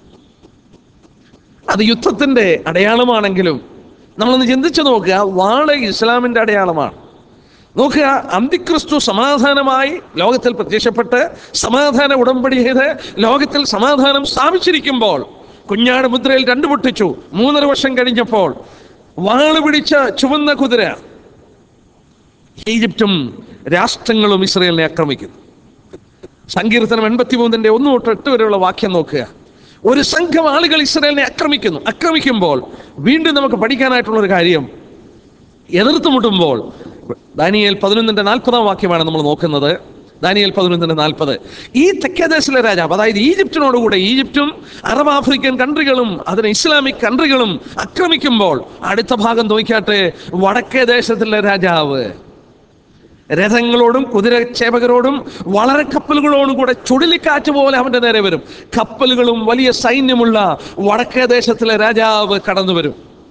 അത് യുദ്ധത്തിന്റെ അടയാളമാണെങ്കിലും നമ്മളൊന്ന് ചിന്തിച്ചു നോക്കുക വാള് ഇസ്ലാമിന്റെ അടയാളമാണ് നോക്കുക അന്തിക്രിസ്തു സമാധാനമായി ലോകത്തിൽ പ്രത്യക്ഷപ്പെട്ട് സമാധാന ഉടമ്പടി ചെയ്ത് ലോകത്തിൽ സമാധാനം സ്ഥാപിച്ചിരിക്കുമ്പോൾ കുഞ്ഞാട് മുദ്രയിൽ രണ്ടു പൊട്ടിച്ചു മൂന്നര വർഷം കഴിഞ്ഞപ്പോൾ വാള് പിടിച്ച ചുവന്ന കുതിര ഈജിപ്തും രാഷ്ട്രങ്ങളും ഇസ്രയേലിനെ ആക്രമിക്കുന്നു സങ്കീർത്തനം എൺപത്തി മൂന്നിന്റെ ഒന്ന് തൊട്ട് എട്ട് വരെയുള്ള വാക്യം നോക്കുക ഒരു സംഘം ആളുകൾ ഇസ്രയേലിനെ ആക്രമിക്കുന്നു ആക്രമിക്കുമ്പോൾ വീണ്ടും നമുക്ക് പഠിക്കാനായിട്ടുള്ള ഒരു കാര്യം എതിർത്ത് മുട്ടുമ്പോൾ ദാനിയേൽ പതിനൊന്നിന്റെ നാൽപ്പതാം വാക്യമാണ് നമ്മൾ നോക്കുന്നത് ദാനിയേൽ പതിനൊന്നിന്റെ നാൽപ്പത് ഈ തെക്കേദേശിലെ രാജാവ് അതായത് ഈജിപ്തിനോടുകൂടെ ഈജിപ്തും അറബ് ആഫ്രിക്കൻ കൺട്രികളും അതിന് ഇസ്ലാമിക് കൺട്രികളും ആക്രമിക്കുമ്പോൾ അടുത്ത ഭാഗം നോക്കിയാട്ടെ വടക്കേ ദേശത്തിലെ രാജാവ് രഥങ്ങളോടും കുതിരക്ഷേപകരോടും വളരെ കപ്പലുകളോടും കൂടെ ചുഴലിക്കാറ്റ് പോലെ അവന്റെ നേരെ വരും കപ്പലുകളും വലിയ സൈന്യമുള്ള വടക്കേ ദേശത്തിലെ രാജാവ് കടന്നു വരും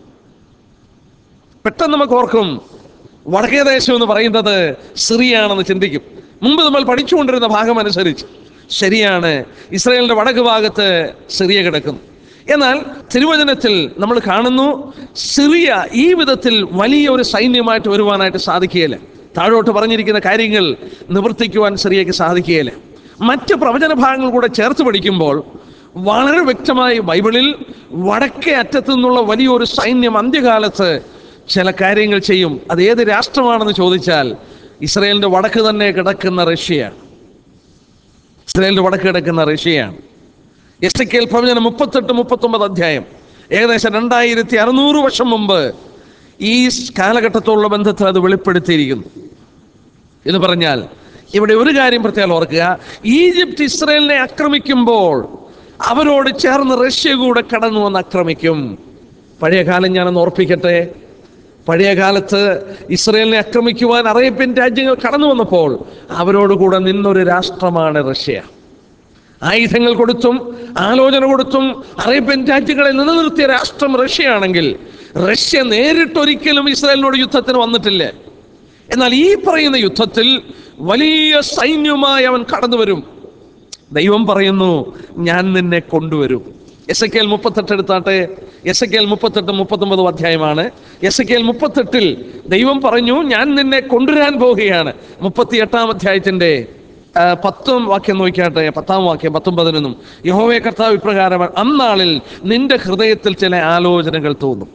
പെട്ടെന്ന് നമുക്ക് ഓർക്കും വടക്കേ ദേശം എന്ന് പറയുന്നത് സിറിയാണെന്ന് ചിന്തിക്കും മുമ്പ് നമ്മൾ പഠിച്ചുകൊണ്ടിരുന്ന ഭാഗം അനുസരിച്ച് ശരിയാണ് ഇസ്രായേലിന്റെ വടക്ക് ഭാഗത്ത് സിറിയ കിടക്കുന്നു എന്നാൽ തിരുവചനത്തിൽ നമ്മൾ കാണുന്നു സിറിയ ഈ വിധത്തിൽ വലിയ ഒരു സൈന്യമായിട്ട് വരുവാനായിട്ട് സാധിക്കുകയില്ല താഴോട്ട് പറഞ്ഞിരിക്കുന്ന കാര്യങ്ങൾ നിവർത്തിക്കുവാൻ സിറിയയ്ക്ക് സാധിക്കുകയില്ല മറ്റ് പ്രവചന ഭാഗങ്ങൾ കൂടെ ചേർത്ത് പഠിക്കുമ്പോൾ വളരെ വ്യക്തമായി ബൈബിളിൽ വടക്കേ അറ്റത്തു നിന്നുള്ള വലിയൊരു സൈന്യം അന്ത്യകാലത്ത് ചില കാര്യങ്ങൾ ചെയ്യും അത് ഏത് രാഷ്ട്രമാണെന്ന് ചോദിച്ചാൽ ഇസ്രയേലിന്റെ വടക്ക് തന്നെ കിടക്കുന്ന റഷ്യയാണ് ഇസ്രയേലിന്റെ വടക്ക് കിടക്കുന്ന റഷ്യയാണ് എസ് കെ എൽ പ്രവചനം മുപ്പത്തെട്ട് മുപ്പത്തൊമ്പത് അധ്യായം ഏകദേശം രണ്ടായിരത്തി അറുന്നൂറ് വർഷം മുമ്പ് ഈ കാലഘട്ടത്തോടുള്ള ബന്ധത്തിൽ അത് വെളിപ്പെടുത്തിയിരിക്കുന്നു എന്ന് പറഞ്ഞാൽ ഇവിടെ ഒരു കാര്യം പ്രത്യേകം ഓർക്കുക ഈജിപ്ത് ഇസ്രയേലിനെ ആക്രമിക്കുമ്പോൾ അവരോട് ചേർന്ന് റഷ്യ കൂടെ കടന്നു വന്ന് ആക്രമിക്കും പഴയ കാലം ഞാനൊന്ന് ഓർപ്പിക്കട്ടെ പഴയ കാലത്ത് ഇസ്രയേലിനെ ആക്രമിക്കുവാൻ അറേബ്യൻ രാജ്യങ്ങൾ കടന്നു വന്നപ്പോൾ അവരോട് കൂടെ നിന്നൊരു രാഷ്ട്രമാണ് റഷ്യ ആയുധങ്ങൾ കൊടുത്തും ആലോചന കൊടുത്തും അറേബ്യൻ രാജ്യങ്ങളെ നിലനിർത്തിയ രാഷ്ട്രം റഷ്യയാണെങ്കിൽ റഷ്യ നേരിട്ടൊരിക്കലും ഇസ്രായേലിനോട് യുദ്ധത്തിന് വന്നിട്ടില്ല എന്നാൽ ഈ പറയുന്ന യുദ്ധത്തിൽ വലിയ സൈന്യമായി അവൻ കടന്നു വരും ദൈവം പറയുന്നു ഞാൻ നിന്നെ കൊണ്ടുവരും എസ് എ കെൽ മുപ്പത്തെട്ട് എടുത്താട്ടെ എസ് എ കെൽ മുപ്പത്തെട്ട് മുപ്പത്തൊമ്പത് അധ്യായമാണ് എസ് എ കെൽ മുപ്പത്തെട്ടിൽ ദൈവം പറഞ്ഞു ഞാൻ നിന്നെ കൊണ്ടുവരാൻ പോവുകയാണ് മുപ്പത്തി എട്ടാം അധ്യായത്തിന്റെ ആ, പത്തും വാക്യം നോക്കിയാട്ടെ പത്താം വാക്യം പത്തൊമ്പതിനൊന്നും യഹോവേ കർത്താവ് ഇപ്രകാരം അന്നാളിൽ നിന്റെ ഹൃദയത്തിൽ ചില ആലോചനകൾ തോന്നും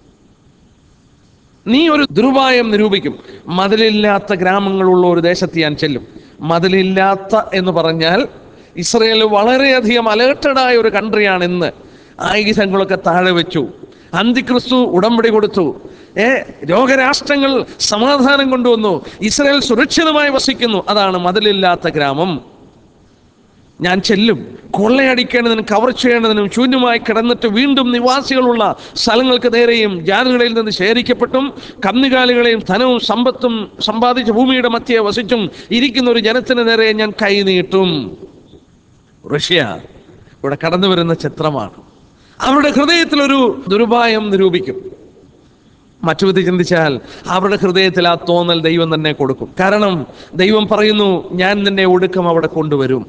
നീ ഒരു ദുരുപായം നിരൂപിക്കും മതിലില്ലാത്ത ഗ്രാമങ്ങളുള്ള ഒരു ദേശത്ത് ഞാൻ ചെല്ലും മതിലില്ലാത്ത എന്ന് പറഞ്ഞാൽ ഇസ്രയേൽ വളരെയധികം അലേർട്ടഡായ ഒരു കൺട്രിയാണ് ഇന്ന് ആയുധങ്ങളൊക്കെ താഴെ വെച്ചു അന്തിക്രിസ്തു ഉടമ്പടി കൊടുത്തു ഏ രോഗരാഷ്ട്രങ്ങൾ സമാധാനം കൊണ്ടുവന്നു ഇസ്രയേൽ സുരക്ഷിതമായി വസിക്കുന്നു അതാണ് മതിലില്ലാത്ത ഗ്രാമം ഞാൻ ചെല്ലും കൊള്ളയടിക്കേണ്ടതിനും കവർ ചെയ്യേണ്ടതിനും ശൂന്യമായി കിടന്നിട്ട് വീണ്ടും നിവാസികളുള്ള സ്ഥലങ്ങൾക്ക് നേരെയും ജാതികളിൽ നിന്ന് ശേഖരിക്കപ്പെട്ടും കന്നുകാലികളെയും ധനവും സമ്പത്തും സമ്പാദിച്ച ഭൂമിയുടെ മധ്യേ വസിച്ചും ഇരിക്കുന്ന ഒരു ജനത്തിന് നേരെ ഞാൻ കൈ നീട്ടും റഷ്യ ഇവിടെ കടന്നു വരുന്ന ചിത്രമാണ് അവരുടെ ഹൃദയത്തിൽ ഒരു ദുരുപായം നിരൂപിക്കും മറ്റു വിധി ചിന്തിച്ചാൽ അവരുടെ ഹൃദയത്തിൽ ആ തോന്നൽ ദൈവം തന്നെ കൊടുക്കും കാരണം ദൈവം പറയുന്നു ഞാൻ നിന്നെ ഒടുക്കം അവിടെ കൊണ്ടുവരും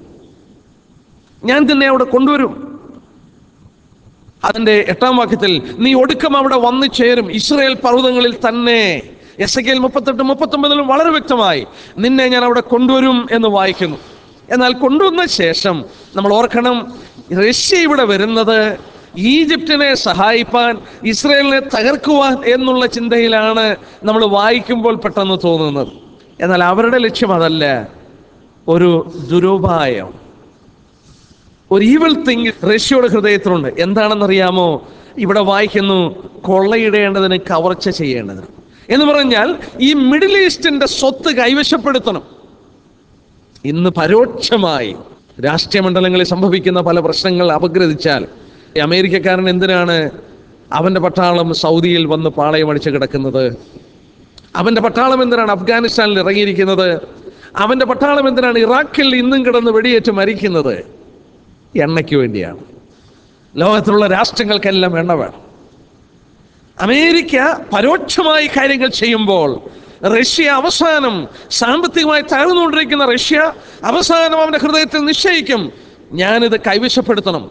ഞാൻ നിന്നെ അവിടെ കൊണ്ടുവരും അതിന്റെ എട്ടാം വാക്യത്തിൽ നീ ഒടുക്കം അവിടെ വന്നു ചേരും ഇസ്രയേൽ പർവ്വതങ്ങളിൽ തന്നെ എസ് കെൽ മുപ്പത്തെട്ട് മുപ്പത്തൊമ്പതിലും വളരെ വ്യക്തമായി നിന്നെ ഞാൻ അവിടെ കൊണ്ടുവരും എന്ന് വായിക്കുന്നു എന്നാൽ കൊണ്ടുവന്ന ശേഷം നമ്മൾ ഓർക്കണം റഷ്യ ഇവിടെ വരുന്നത് ഈജിപ്തിനെ സഹായിപ്പാൻ ഇസ്രയേലിനെ തകർക്കുവാൻ എന്നുള്ള ചിന്തയിലാണ് നമ്മൾ വായിക്കുമ്പോൾ പെട്ടെന്ന് തോന്നുന്നത് എന്നാൽ അവരുടെ ലക്ഷ്യം അതല്ല ഒരു ദുരുപായം ഒരു ഈവൽ തിങ് റഷ്യയുടെ ഹൃദയത്തിലുണ്ട് എന്താണെന്നറിയാമോ ഇവിടെ വായിക്കുന്നു കൊള്ളയിടേണ്ടതിന് കവർച്ച ചെയ്യേണ്ടതിന് എന്ന് പറഞ്ഞാൽ ഈ മിഡിൽ ഈസ്റ്റിന്റെ സ്വത്ത് കൈവശപ്പെടുത്തണം ഇന്ന് പരോക്ഷമായി രാഷ്ട്രീയ മണ്ഡലങ്ങളിൽ സംഭവിക്കുന്ന പല പ്രശ്നങ്ങൾ അപഗ്രഥിച്ചാൽ ഈ അമേരിക്കക്കാരൻ എന്തിനാണ് അവന്റെ പട്ടാളം സൗദിയിൽ വന്ന് പാളയമടിച്ച് കിടക്കുന്നത് അവന്റെ പട്ടാളം എന്തിനാണ് അഫ്ഗാനിസ്ഥാനിൽ ഇറങ്ങിയിരിക്കുന്നത് അവന്റെ പട്ടാളം എന്തിനാണ് ഇറാഖിൽ ഇന്നും കിടന്ന് വെടിയേറ്റ് മരിക്കുന്നത് എണ്ണയ്ക്ക് വേണ്ടിയാണ് ലോകത്തിലുള്ള രാഷ്ട്രങ്ങൾക്കെല്ലാം എണ്ണ വേണം അമേരിക്ക പരോക്ഷമായി കാര്യങ്ങൾ ചെയ്യുമ്പോൾ റഷ്യ അവസാനം സാമ്പത്തികമായി തകർന്നുകൊണ്ടിരിക്കുന്ന റഷ്യ അവസാനം അവന്റെ ഹൃദയത്തിൽ നിശ്ചയിക്കും ഞാനിത് കൈവശപ്പെടുത്തണം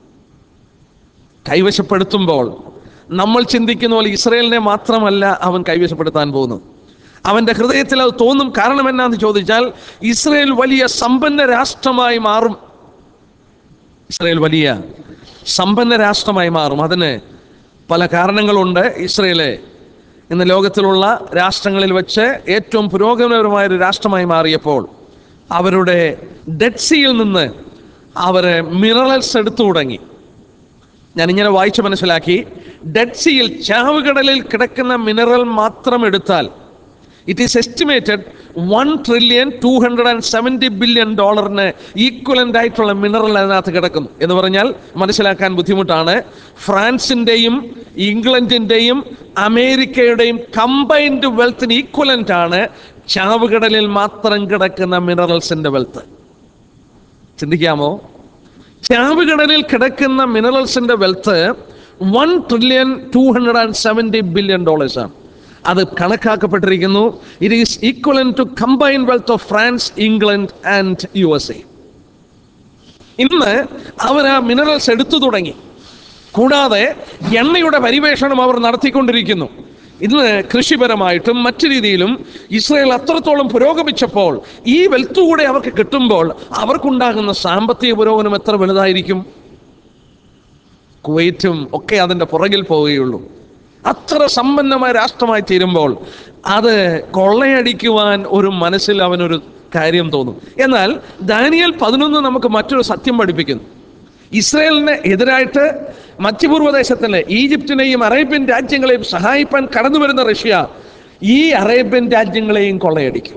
കൈവശപ്പെടുത്തുമ്പോൾ നമ്മൾ ചിന്തിക്കുന്ന പോലെ ഇസ്രയേലിനെ മാത്രമല്ല അവൻ കൈവശപ്പെടുത്താൻ പോകുന്നു അവന്റെ ഹൃദയത്തിൽ അത് തോന്നും കാരണം എന്നാന്ന് ചോദിച്ചാൽ ഇസ്രയേൽ വലിയ സമ്പന്ന രാഷ്ട്രമായി മാറും ഇസ്രയേൽ വലിയ സമ്പന്ന രാഷ്ട്രമായി മാറും അതിന് പല കാരണങ്ങളുണ്ട് ഇസ്രയേല് ഇന്ന് ലോകത്തിലുള്ള രാഷ്ട്രങ്ങളിൽ വെച്ച് ഏറ്റവും പുരോഗമനപരമായ ഒരു രാഷ്ട്രമായി മാറിയപ്പോൾ അവരുടെ ഡെഡ് സീയിൽ നിന്ന് അവർ മിനറൽസ് എടുത്തു തുടങ്ങി ഞാനിങ്ങനെ വായിച്ച് മനസ്സിലാക്കി ഡെഡ് സീയിൽ ചാവുകടലിൽ കിടക്കുന്ന മിനറൽ മാത്രം എടുത്താൽ it is estimated one trillion two hundred and seventy billion ഡോളറിന് ഈക്വലൻ്റ് ആയിട്ടുള്ള മിനറൽ അതിനകത്ത് കിടക്കും എന്ന് പറഞ്ഞാൽ മനസ്സിലാക്കാൻ ബുദ്ധിമുട്ടാണ് ഫ്രാൻസിൻ്റെയും ഇംഗ്ലണ്ടിൻ്റെയും അമേരിക്കയുടെയും കമ്പൈൻഡ് വെൽത്തിന് ഈക്വലൻ്റ് ആണ് ചാവുകടലിൽ മാത്രം കിടക്കുന്ന മിനറൽസിൻ്റെ വെൽത്ത് ചിന്തിക്കാമോ ചാവുകടലിൽ കിടക്കുന്ന മിനറൽസിന്റെ wealth one trillion two hundred and seventy billion dollars ആണ് അത് കണക്കാക്കപ്പെട്ടിരിക്കുന്നു it is equal to combined wealth of France England and U S A ഇന്ന് അവർ ആ മിനറൽസ് എടുത്തു തുടങ്ങി കൂടാതെ എണ്ണയുടെ പരിവേഷണം അവർ നടത്തിക്കൊണ്ടിരിക്കുന്നു ഇന്ന് കൃഷിപരമായിട്ടും മറ്റു രീതിയിലും ഇസ്രയേൽ അത്രത്തോളം പുരോഗമിച്ചപ്പോൾ ഈ വെൽത്ത് കൂടെ അവർക്ക് കിട്ടുമ്പോൾ അവർക്കുണ്ടാകുന്ന സാമ്പത്തിക പുരോഗമനം എത്ര വലുതായിരിക്കും കുവൈറ്റും ഒക്കെ അതിൻ്റെ പുറകിൽ പോവുകയുള്ളൂ അത്ര സമ്പന്നമായ രാഷ്ട്രമായി തീരുമ്പോൾ അത് കൊള്ളയടിക്കുവാൻ ഒരു മനസ്സിൽ അവനൊരു കാര്യം തോന്നും എന്നാൽ ദാനിയൽ പതിനൊന്ന് നമുക്ക് മറ്റൊരു സത്യം പഠിപ്പിക്കുന്നു ഇസ്രയേലിന് എതിരായിട്ട് മധ്യപൂർവ്വദേശത്തിലെ ഈജിപ്തിനെയും അറേബ്യൻ രാജ്യങ്ങളെയും സഹായിപ്പാൻ കടന്നു വരുന്ന റഷ്യ ഈ അറേബ്യൻ രാജ്യങ്ങളെയും കൊള്ളയടിക്കും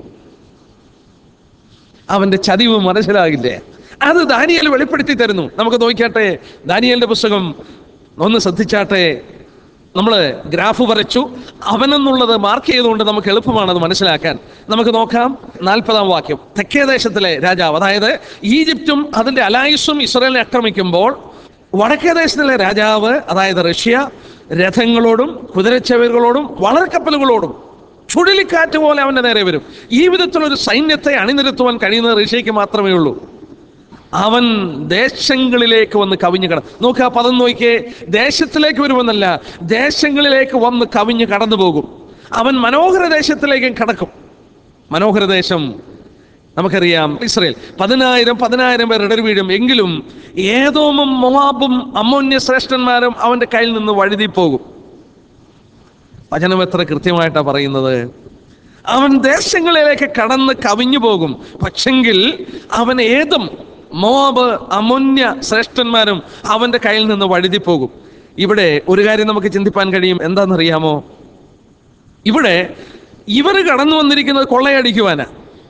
അവന്റെ ചതിവ് മനസ്സിലാകില്ലേ അത് ദാനിയൽ വെളിപ്പെടുത്തി തരുന്നു നമുക്ക് നോക്കിയാട്ടെ ദാനിയലിന്റെ പുസ്തകം ഒന്ന് ശ്രദ്ധിച്ചാട്ടെ നമ്മൾ ഗ്രാഫ് വരച്ചു അവനെന്നുള്ളത് മാർക്ക് ചെയ്തുകൊണ്ട് നമുക്ക് എളുപ്പമാണ് അത് മനസ്സിലാക്കാൻ നമുക്ക് നോക്കാം നാൽപ്പതാം വാക്യം തെക്കേ ദേശത്തിലെ രാജാവ് അതായത് ഈജിപ്തും അതിന്റെ അലായുസും ഇസ്രായേലിനെ ആക്രമിക്കുമ്പോൾ വടക്കേ ദേശത്തിലെ രാജാവ് അതായത് റഷ്യ രഥങ്ങളോടും കുതിരച്ചവറുകളോടും വളർക്കപ്പലുകളോടും ചുഴലിക്കാറ്റ് പോലെ അവന്റെ നേരെ വരും ഈ വിധത്തിലൊരു സൈന്യത്തെ അണിനിരത്തുവാൻ കഴിയുന്നത് റഷ്യക്ക് മാത്രമേ ഉള്ളൂ അവൻ ദേശങ്ങളിലേക്ക് വന്ന് കവിഞ്ഞു കട നോക്ക് ആ പദം നോക്കിയേ ദേശത്തിലേക്ക് വരുമെന്നല്ല ദേശങ്ങളിലേക്ക് വന്ന് കവിഞ്ഞു കടന്നു പോകും അവൻ മനോഹര ദേശത്തിലേക്ക് കടക്കും മനോഹര ദേശം നമുക്കറിയാം ഇസ്രയേൽ പതിനായിരം പതിനായിരം പേർ ഇടർ വീഴും എങ്കിലും ഏതോമും മൊവാബും അമ്മോന്യ ശ്രേഷ്ഠന്മാരും അവന്റെ കയ്യിൽ നിന്ന് വഴുതി പോകും വചനം എത്ര കൃത്യമായിട്ടാണ് പറയുന്നത് അവൻ ദേശങ്ങളിലേക്ക് കടന്ന് കവിഞ്ഞു പോകും പക്ഷെങ്കിൽ അവൻ ഏതും മോബ് അമുന്യ ശ്രേഷ്ഠന്മാരും അവന്റെ കയ്യിൽ നിന്ന് വഴുതി പോകും ഇവിടെ ഒരു കാര്യം നമുക്ക് ചിന്തിപ്പാൻ കഴിയും എന്താണെന്നറിയാമോ ഇവിടെ ഇവർ കടന്നു വന്നിരിക്കുന്നത് കൊള്ളയടിക്കുവാനാ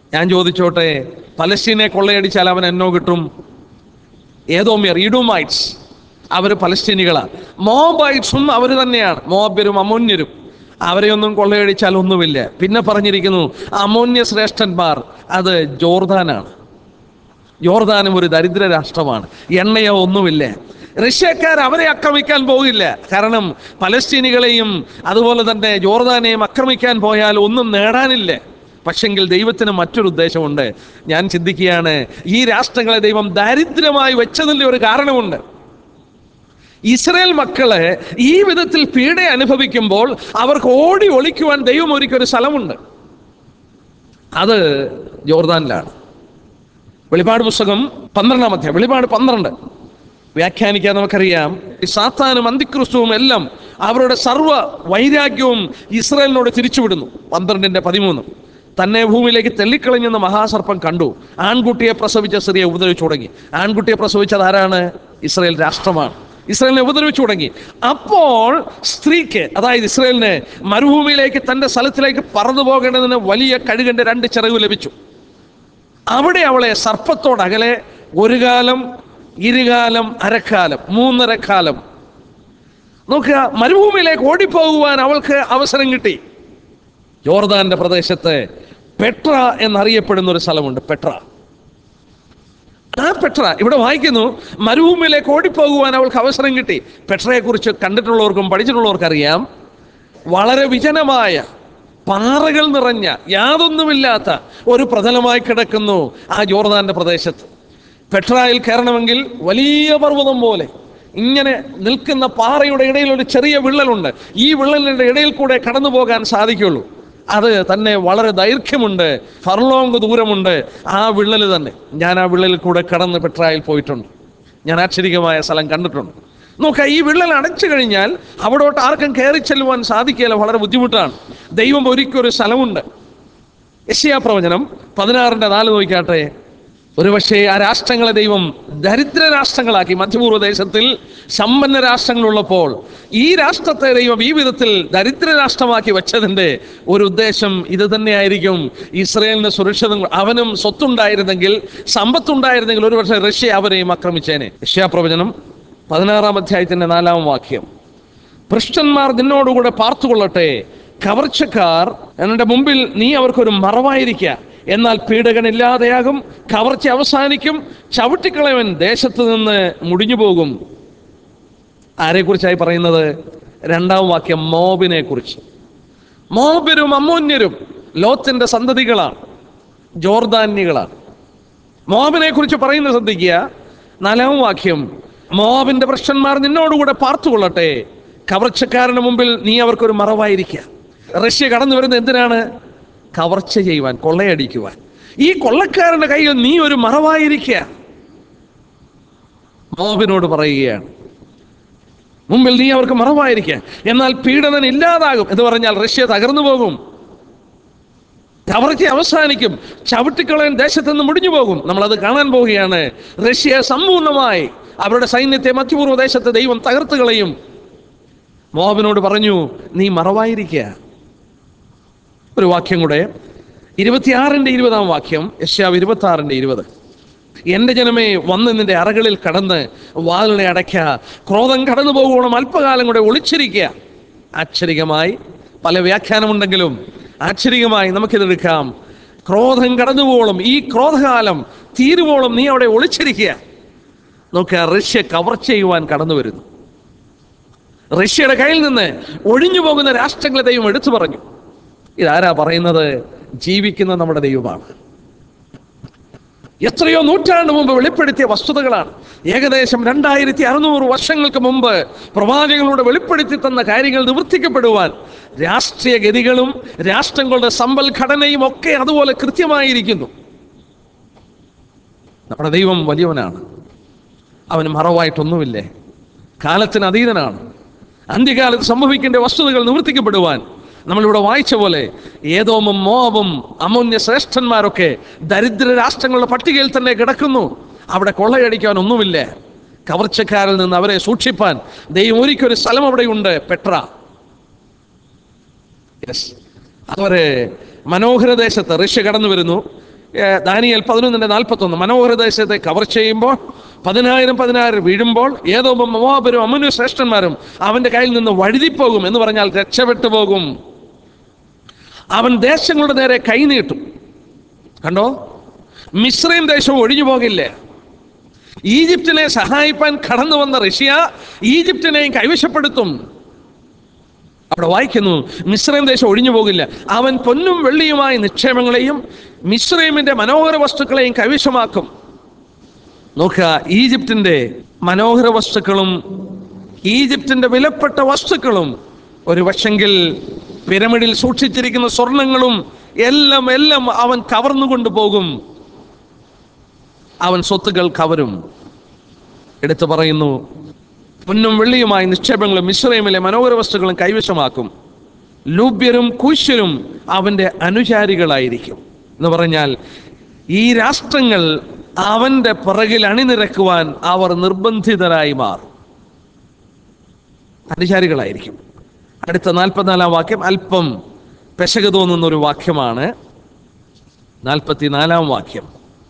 ഞാൻ ചോദിച്ചോട്ടെ പലസ്തീനെ കൊള്ളയടിച്ചാൽ അവൻ എന്നോ കിട്ടും ഏതോമിയർ ഇഡുമൈറ്റ്സ് അവർ പലസ്തീനികളാണ് മോബൈറ്റ്സും അവർ തന്നെയാണ് മോബരും അമോന്യരും അവരെയൊന്നും കൊള്ളയടിച്ചാൽ ഒന്നുമില്ല പിന്നെ പറഞ്ഞിരിക്കുന്നു അമോന്യ ശ്രേഷ്ഠന്മാർ അത് ജോർദാനാണ് ജോർദാനും ഒരു ദരിദ്ര രാഷ്ട്രമാണ് എണ്ണയോ ഒന്നുമില്ല റഷ്യക്കാർ അവരെ ആക്രമിക്കാൻ പോകില്ല കാരണം പലസ്തീനികളെയും അതുപോലെ തന്നെ ജോർദാനെയും ആക്രമിക്കാൻ പോയാൽ ഒന്നും നേടാനില്ല പക്ഷെങ്കിൽ ദൈവത്തിന് മറ്റൊരു ഉദ്ദേശമുണ്ട് ഞാൻ ചിന്തിക്കുകയാണ് ഈ രാഷ്ട്രങ്ങളെ ദൈവം ദരിദ്രമായി വെച്ചതിൻ്റെ ഒരു കാരണമുണ്ട് ഇസ്രയേൽ മക്കള് ഈ വിധത്തിൽ പീഡ അനുഭവിക്കുമ്പോൾ അവർക്ക് ഓടി ഒളിക്കുവാൻ ദൈവം ഒരുക്കിയ ഒരു സ്ഥലമുണ്ട് അത് ജോർദാനിലാണ് വെളിപാട് പുസ്തകം പന്ത്രണ്ടാം അധ്യായം വെളിപാട് പന്ത്രണ്ട് വ്യാഖ്യാനിക്കാൻ നമുക്കറിയാം ഈ സാത്താനും അന്തിക്രിസ്തുവും എല്ലാം അവരുടെ സർവ്വ വൈരാഗ്യവും ഇസ്രായേലിനോട് തിരിച്ചുവിടുന്നു പന്ത്രണ്ടിന്റെ പതിമൂന്ന് തന്നെ ഭൂമിയിലേക്ക് തെല്ലിക്കളഞ്ഞെന്ന് മഹാസർപ്പം കണ്ടു ആൺകുട്ടിയെ പ്രസവിച്ച സ്ത്രീയെ ഉപദ്രവിച്ചു തുടങ്ങി ആൺകുട്ടിയെ പ്രസവിച്ചത് ആരാണ് ഇസ്രായേൽ രാഷ്ട്രമാണ് ഇസ്രായേലിനെ ഉപദ്രവിച്ചു തുടങ്ങി അപ്പോൾ സ്ത്രീക്ക് അതായത് ഇസ്രായേലിന് മരുഭൂമിയിലേക്ക് തന്റെ സ്ഥലത്തിലേക്ക് പറന്നു പോകേണ്ടതിന് വലിയ കഴുകന്റെ രണ്ട് ചിറകു ലഭിച്ചു അവിടെ അവളെ സർപ്പത്തോടകലെ ഒരു കാലം ഇരുകാലം അരക്കാലം മൂന്നരക്കാലം നോക്കുക മരുഭൂമിയിലേക്ക് ഓടിപ്പോകുവാൻ അവൾക്ക് അവസരം കിട്ടി ജോർദാന്റെ പ്രദേശത്ത് പെട്ര എന്നറിയപ്പെടുന്ന ഒരു സ്ഥലമുണ്ട് പെട്ര ആ പെട്ര ഇവിടെ വായിക്കുന്നു മരുഭൂമിയിലേക്ക് ഓടിപ്പോകുവാൻ അവൾക്ക് അവസരം കിട്ടി പെട്രയെ കുറിച്ച് കണ്ടിട്ടുള്ളവർക്കും പഠിച്ചിട്ടുള്ളവർക്കും അറിയാം വളരെ വിജനമായ പാറകൾ നിറഞ്ഞ യാതൊന്നുമില്ലാത്ത ഒരു പ്രതലമായി കിടക്കുന്നു ആ ജോർദാന്റെ പ്രദേശത്ത് പെട്രായിൽ കയറണമെങ്കിൽ വലിയ പർവ്വതം പോലെ ഇങ്ങനെ നിൽക്കുന്ന പാറയുടെ ഇടയിൽ ഒരു ചെറിയ വിള്ളലുണ്ട് ഈ വിള്ളലിന്റെ ഇടയിൽ കൂടെ കടന്നു പോകാൻ സാധിക്കുള്ളൂ അത് തന്നെ വളരെ ദൈർഘ്യമുണ്ട് ഫർലോങ് ദൂരമുണ്ട് ആ വിള്ളൽ തന്നെ ഞാൻ ആ വിള്ളലിൽ കൂടെ കടന്ന് പെട്രായിൽ പോയിട്ടുണ്ട് ഞാൻ ആശ്ചര്യമായ സ്ഥലം കണ്ടിട്ടുണ്ട് നോക്ക ഈ വിള്ളൽ അടച്ചു കഴിഞ്ഞാൽ അവിടോട്ട് ആർക്കും കയറി ചെല്ലുവാൻ സാധിക്കില്ല വളരെ ബുദ്ധിമുട്ടാണ് ദൈവം ഒരുക്കൊരു സ്ഥലമുണ്ട് യശയാ പ്രവചനം പതിനാറിന്റെ നാല് നോക്കിക്കാട്ടെ ഒരുപക്ഷെ ആ രാഷ്ട്രങ്ങളെ ദൈവം ദരിദ്ര രാഷ്ട്രങ്ങളാക്കി മധ്യപൂർവ്വ ദേശത്തിൽ സമ്പന്ന രാഷ്ട്രങ്ങളുള്ളപ്പോൾ ഈ രാഷ്ട്രത്തെ ദൈവം ഈ വിധത്തിൽ ദരിദ്ര രാഷ്ട്രമാക്കി വെച്ചതിൻ്റെ ഒരു ഉദ്ദേശം ഇത് തന്നെയായിരിക്കും ഇസ്രയേലിന് സുരക്ഷിതം അവനും സ്വത്തുണ്ടായിരുന്നെങ്കിൽ സമ്പത്തുണ്ടായിരുന്നെങ്കിൽ ഒരുപക്ഷെ റഷ്യ അവരെയും ആക്രമിച്ചേനെ യശ്യാ പ്രവചനം പതിനാറാം അധ്യായത്തിന്റെ നാലാം വാക്യം ഭ്രഷ്ടന്മാർ നിന്നോടുകൂടെ പാർത്തുകൊള്ളട്ടെ കവർച്ചക്കാർ എന്റെ മുമ്പിൽ നീ അവർക്കൊരു മറവായിരിക്കുക എന്നാൽ പീഡകനില്ലാതെയാകും കവർച്ച അവസാനിക്കും ചവിട്ടിക്കളയവൻ ദേശത്ത് നിന്ന് മുടിഞ്ഞു പോകും ആരെക്കുറിച്ചായി പറയുന്നത് രണ്ടാം വാക്യം മോബിനെ കുറിച്ച് മോബിരും അമ്മോന്യരും ലോത്തിന്റെ സന്തതികളാണ് ജോർദാന്യകളാണ് മോബിനെ കുറിച്ച് പറയുന്നത് ശ്രദ്ധിക്കുക നാലാം വാക്യം മോബിന്റെ പ്രശ്നന്മാർ നിന്നോടുകൂടെ പാർത്തുകൊള്ളട്ടെ കവർച്ചക്കാരന് മുമ്പിൽ നീ അവർക്കൊരു മറവായിരിക്കുക റഷ്യ കടന്നു വരുന്നത് എന്തിനാണ് കവർച്ച ചെയ്യുവാൻ കൊള്ളയടിക്കുവാൻ ഈ കൊള്ളക്കാരന്റെ കയ്യിൽ നീ ഒരു മറവായിരിക്കുക മോബിനോട് പറയുകയാണ് മുമ്പിൽ നീ അവർക്ക് മറവായിരിക്കുക എന്നാൽ പീഡനൻ ഇല്ലാതാകും എന്ന് പറഞ്ഞാൽ റഷ്യ തകർന്നു പോകും കവർച്ച അവസാനിക്കും ചവിട്ടിക്കളയാൻ ദേശത്ത് നിന്ന് മുടിഞ്ഞു പോകും നമ്മളത് കാണാൻ പോവുകയാണ് റഷ്യ സമ്പൂർണ്ണമായി അവരുടെ സൈന്യത്തെ മധ്യപൂർവ്വ ദേശത്തെ ദൈവം തകർത്ത് കളയും മോഹബിനോട് പറഞ്ഞു നീ മറവായിരിക്കുക ഒരു വാക്യം കൂടെ ഇരുപത്തിയാറിന്റെ ഇരുപതാം വാക്യം യശ്യാവ് ഇരുപത്തി ആറിന്റെ ഇരുപത് എന്റെ ജനമേ വന്ന് നിന്റെ അറകളിൽ കടന്ന് വാതിലെ അടയ്ക്ക ക്രോധം കടന്നു പോകുവോളം അല്പകാലം കൂടെ ഒളിച്ചിരിക്കുക ആശ്ചര്യമായി പല വ്യാഖ്യാനമുണ്ടെങ്കിലും ആശ്ചര്യമായി നമുക്കിതെടുക്കാം ക്രോധം കടന്നു പോകോളം ഈ ക്രോധകാലം തീരുവോളം നീ അവിടെ ഒളിച്ചിരിക്കുക നോക്കുക റഷ്യ കവർ ചെയ്യുവാൻ കടന്നു വരുന്നു റഷ്യയുടെ കയ്യിൽ നിന്ന് ഒഴിഞ്ഞു പോകുന്ന രാഷ്ട്രങ്ങളെ ദൈവം എടുത്തു പറഞ്ഞു ഇതാരാ പറയുന്നത് ജീവിക്കുന്ന നമ്മുടെ ദൈവമാണ് എത്രയോ നൂറ്റാണ്ട് മുമ്പ് വെളിപ്പെടുത്തിയ വസ്തുതകളാണ് ഏകദേശം രണ്ടായിരത്തി അറുന്നൂറ് വർഷങ്ങൾക്ക് മുമ്പ് പ്രവാചകങ്ങളോട് വെളിപ്പെടുത്തി തന്ന കാര്യങ്ങൾ നിവർത്തിക്കപ്പെടുവാൻ രാഷ്ട്രീയ ഗതികളും രാഷ്ട്രങ്ങളുടെ സമ്പൽഘടനയും ഒക്കെ അതുപോലെ കൃത്യമായിരിക്കുന്നു നമ്മുടെ ദൈവം വലിയവനാണ് അവന് മറവായിട്ടൊന്നുമില്ലേ കാലത്തിന് അതീതനാണ് അന്ത്യകാലത്ത് സംഭവിക്കേണ്ട വസ്തുതകൾ നിവർത്തിക്കപ്പെടുവാൻ നമ്മളിവിടെ വായിച്ച പോലെ ഏതോമും മോവും അമൂന്യ ശ്രേഷ്ഠന്മാരൊക്കെ ദരിദ്ര രാഷ്ട്രങ്ങളുടെ പട്ടികയിൽ തന്നെ കിടക്കുന്നു അവിടെ കൊള്ളയടിക്കാൻ ഒന്നുമില്ല കവർച്ചക്കാരിൽ നിന്ന് അവരെ സൂക്ഷിപ്പാൻ ദൈവം ഒരിക്കലൊരു സ്ഥലം അവിടെയുണ്ട് പെട്ര യെസ് അവര് മനോഹര ദേശത്ത് റഷ്യ കടന്നു വരുന്നു ഏഹ്, ദാനിയേൽ പതിനൊന്നിന്റെ നാൽപ്പത്തൊന്ന് മനോഹര ദേശത്തെ കവർ ചെയ്യുമ്പോൾ പതിനായിരം പതിനായിരം വീഴുമ്പോൾ ഏതോ മവാബരും അമനു ശ്രേഷ്ഠന്മാരും അവന്റെ കയ്യിൽ നിന്ന് വഴുതിപ്പോകും എന്ന് പറഞ്ഞാൽ രക്ഷപ്പെട്ടു പോകും അവൻ ദേശങ്ങളുടെ നേരെ കൈനീട്ടും കണ്ടോ മിശ്രയും ദേശവും ഒഴിഞ്ഞു പോകില്ല ഈജിപ്തിനെ സഹായിപ്പാൻ കടന്നു വന്ന റഷ്യ ഈജിപ്തിനെയും കൈവശപ്പെടുത്തും അവിടെ വായിക്കുന്നു മിശ്രയും ദേശം ഒഴിഞ്ഞു പോകില്ല അവൻ പൊന്നും വെള്ളിയുമായ നിക്ഷേപങ്ങളെയും മിശ്രൈമിന്റെ മനോഹര വസ്തുക്കളെയും കൈവശമാക്കും നോക്കുക ഈജിപ്തിന്റെ മനോഹര വസ്തുക്കളും ഈജിപ്തിന്റെ വിലപ്പെട്ട വസ്തുക്കളും ഒരു പക്ഷെങ്കിൽ പിരമിഡിൽ സൂക്ഷിച്ചിരിക്കുന്ന സ്വർണങ്ങളും എല്ലാം എല്ലാം അവൻ കവർന്നുകൊണ്ട് പോകും അവൻ സ്വത്തുകൾ കവരും എടുത്തു പറയുന്നു പൊന്നും വെള്ളിയുമായ നിക്ഷേപങ്ങളും മിശ്രൈമിലെ മനോഹര വസ്തുക്കളും കൈവശമാക്കും ലൂബ്യരും കൂശ്യരും അവന്റെ അനുചാരികളായിരിക്കും എന്ന് പറഞ്ഞാൽ ഈ രാഷ്ട്രങ്ങൾ അവന്റെ പിറകിൽ അണിനിരക്കുവാൻ അവർ നിർബന്ധിതരായി മാറും അനുചാരികളായിരിക്കും അടുത്ത നാൽപ്പത്തിനാലാം വാക്യം അല്പം പെശക തോന്നുന്ന ഒരു വാക്യമാണ് നാൽപ്പത്തിനാലാം വാക്യം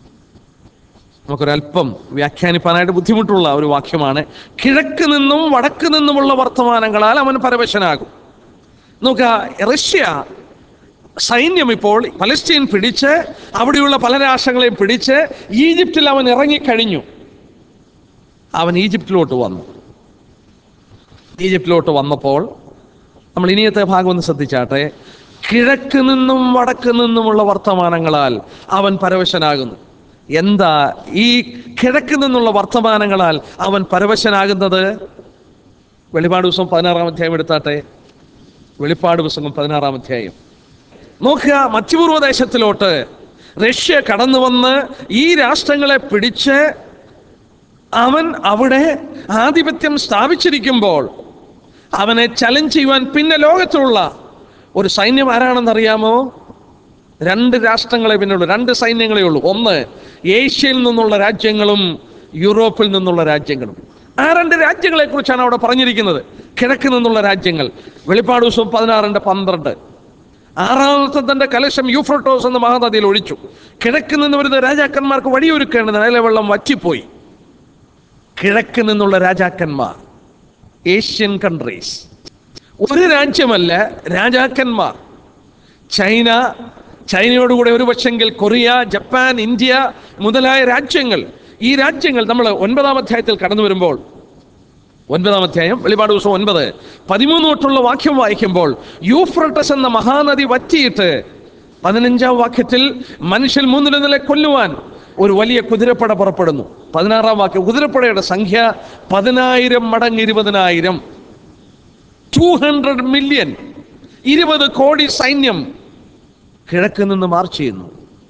നമുക്കൊരല്പം വ്യാഖ്യാനിപ്പാനായിട്ട് ബുദ്ധിമുട്ടുള്ള ഒരു വാക്യമാണ് കിഴക്ക് നിന്നും വടക്ക് നിന്നുമുള്ള വർത്തമാനങ്ങളാൽ അവൻ പരവശനാകും നോക്ക റഷ്യ സൈന്യം ഇപ്പോൾ പലസ്തീൻ പിടിച്ച് അവിടെയുള്ള പല രാഷ്ട്രങ്ങളെയും പിടിച്ച് ഈജിപ്തിൽ അവൻ ഇറങ്ങിക്കഴിഞ്ഞു അവൻ ഈജിപ്തിലോട്ട് വന്നു ഈജിപ്തിലോട്ട് വന്നപ്പോൾ നമ്മൾ ഇനിയത്തെ ഭാഗം ഒന്ന് ശ്രദ്ധിച്ചാട്ടെ കിഴക്ക് നിന്നും വടക്ക് നിന്നുമുള്ള വർത്തമാനങ്ങളാൽ അവൻ പരവശനാകുന്നു എന്താ ഈ കിഴക്ക് നിന്നുള്ള വർത്തമാനങ്ങളാൽ അവൻ പരവശനാകുന്നത് വെളിപാട് ദിവസം പതിനാറാം അധ്യായം എടുത്താട്ടെ വെളിപ്പാട് പുസ്തകം പതിനാറാം അധ്യായം നോക്കുക മധ്യപൂർവ്വ ദേശത്തിലോട്ട് റഷ്യ കടന്നു വന്ന് ഈ രാഷ്ട്രങ്ങളെ പിടിച്ച് അവൻ അവിടെ ആധിപത്യം സ്ഥാപിച്ചിരിക്കുമ്പോൾ അവനെ ചലഞ്ച് ചെയ്യുവാൻ പിന്നെ ലോകത്തിലുള്ള ഒരു സൈന്യം ആരാണെന്നറിയാമോ രണ്ട് രാഷ്ട്രങ്ങളെ പിന്നുള്ളൂ രണ്ട് സൈന്യങ്ങളെ ഉള്ളൂ ഒന്ന് ഏഷ്യയിൽ നിന്നുള്ള രാജ്യങ്ങളും യൂറോപ്പിൽ നിന്നുള്ള രാജ്യങ്ങളും ആ രണ്ട് രാജ്യങ്ങളെ കുറിച്ചാണ് അവിടെ പറഞ്ഞിരിക്കുന്നത് കിഴക്ക് നിന്നുള്ള രാജ്യങ്ങൾ വെളിപ്പാട് ദിവസം പതിനാറിന്റെ പന്ത്രണ്ട് ആറാമത്തെ തന്റെ കലശം യൂഫ്രട്ടോസ് എന്ന മഹാനദിയിൽ ഒഴിച്ചു കിഴക്ക് നിന്ന് വരുന്ന രാജാക്കന്മാർക്ക് വഴിയൊരുക്കേണ്ടത് നിലവെള്ളം വറ്റിപ്പോയി കിഴക്ക് നിന്നുള്ള രാജാക്കന്മാർ ഏഷ്യൻ കൺട്രീസ് ഒരു രാജ്യമല്ല രാജാക്കന്മാർ ചൈന ചൈനയോടുകൂടെ ഒരു പക്ഷെങ്കിൽ കൊറിയ ജപ്പാൻ ഇന്ത്യ മുതലായ രാജ്യങ്ങൾ ഈ രാജ്യങ്ങൾ നമ്മൾ ഒൻപതാം അധ്യായത്തിൽ കടന്നു വരുമ്പോൾ ഒൻപതാം അധ്യായം വെളിപാട് ദിവസം ഒൻപത് പതിമൂന്ന് തൊട്ടുള്ള വാക്യം വായിക്കുമ്പോൾ യൂഫ്രട്ടസ് എന്ന മഹാനദി വറ്റിയിട്ട് പതിനഞ്ചാം വാക്യത്തിൽ മനുഷ്യൻ മൂന്നിന് നില കൊല്ലുവാൻ ഒരു വലിയ കുതിരപ്പട പുറപ്പെടുന്നു പതിനാറാം വാക്യം കുതിരപ്പടയുടെ സംഖ്യ പതിനായിരം മടങ്ങ് ഇരുപതിനായിരം ടു ഹൺഡ്രഡ് മില്യൺ ഇരുപത് കോടി സൈന്യം കിഴക്ക് നിന്ന് മാർച്ച് ചെയ്യുന്നു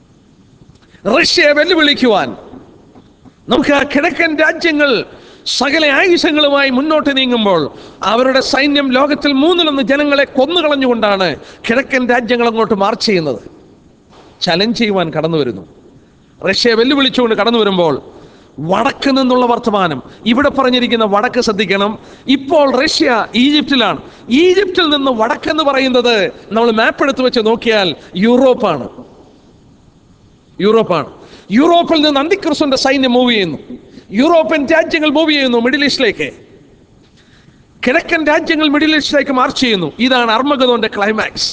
റഷ്യയെ വെല്ലുവിളിക്കുവാൻ നമുക്ക് ആ കിഴക്കൻ രാജ്യങ്ങൾ സകല ആയുധങ്ങളുമായി മുന്നോട്ട് നീങ്ങുമ്പോൾ അവരുടെ സൈന്യം ലോകത്തിൽ മൂന്നിലൊന്ന് ജനങ്ങളെ കൊന്നുകളഞ്ഞുകൊണ്ടാണ് കിഴക്കൻ രാജ്യങ്ങൾ അങ്ങോട്ട് മാർച്ച് ചെയ്യുന്നത് ചലഞ്ച് ചെയ്യുവാൻ കടന്നു വരുന്നു റഷ്യയെ വെല്ലുവിളിച്ചുകൊണ്ട് കടന്നു വരുമ്പോൾ വടക്ക് നിന്നുള്ള വർത്തമാനം ഇവിടെ പറഞ്ഞിരിക്കുന്ന വടക്ക് ശ്രദ്ധിക്കണം ഇപ്പോൾ റഷ്യ ഈജിപ്തിലാണ് ഈജിപ്തിൽ നിന്ന് വടക്കെന്ന് പറയുന്നത് നമ്മൾ മാപ്പ് എടുത്ത് വെച്ച് നോക്കിയാൽ യൂറോപ്പാണ് യൂറോപ്പാണ് യൂറോപ്പിൽ നിന്ന് അന്തിക്രിസ്തുവിന്റെ സൈന്യം മൂവ് ചെയ്യുന്നു യൂറോപ്യൻ രാജ്യങ്ങൾ മൂവ് ചെയ്യുന്നു മിഡിൽ ഈസ്റ്റിലേക്ക് കിഴക്കൻ രാജ്യങ്ങൾ മിഡിൽ ഈസ്റ്റിലേക്ക് മാർച്ച് ചെയ്യുന്നു ഇതാണ് അർമഗതോന്റെ ക്ലൈമാക്സ്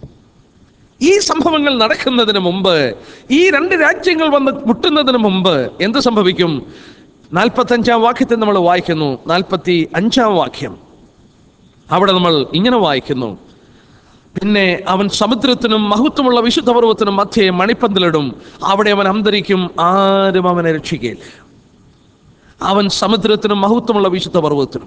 ഈ സംഭവങ്ങൾ നടക്കുന്നതിന് മുമ്പ് ഈ രണ്ട് രാജ്യങ്ങൾ വന്ന് മുട്ടുന്നതിന് മുമ്പ് എന്ത് സംഭവിക്കും നാൽപ്പത്തി അഞ്ചാം വാക്യത്തിൽ നമ്മൾ വായിക്കുന്നു നാൽപ്പത്തി അഞ്ചാം വാക്യം അവിടെ നമ്മൾ ഇങ്ങനെ വായിക്കുന്നു പിന്നെ അവൻ സമുദ്രത്തിനും മഹത്വമുള്ള വിശുദ്ധ പർവ്വത്തിനും മധ്യേ മണിപ്പന്തലിടും അവിടെ അവൻ അന്തരിക്കും ആരും അവനെ രക്ഷിക്കുകയില്ല അവൻ സമുദ്രത്തിനും മഹത്വമുള്ള വിശുദ്ധ പർവ്വത്തിനും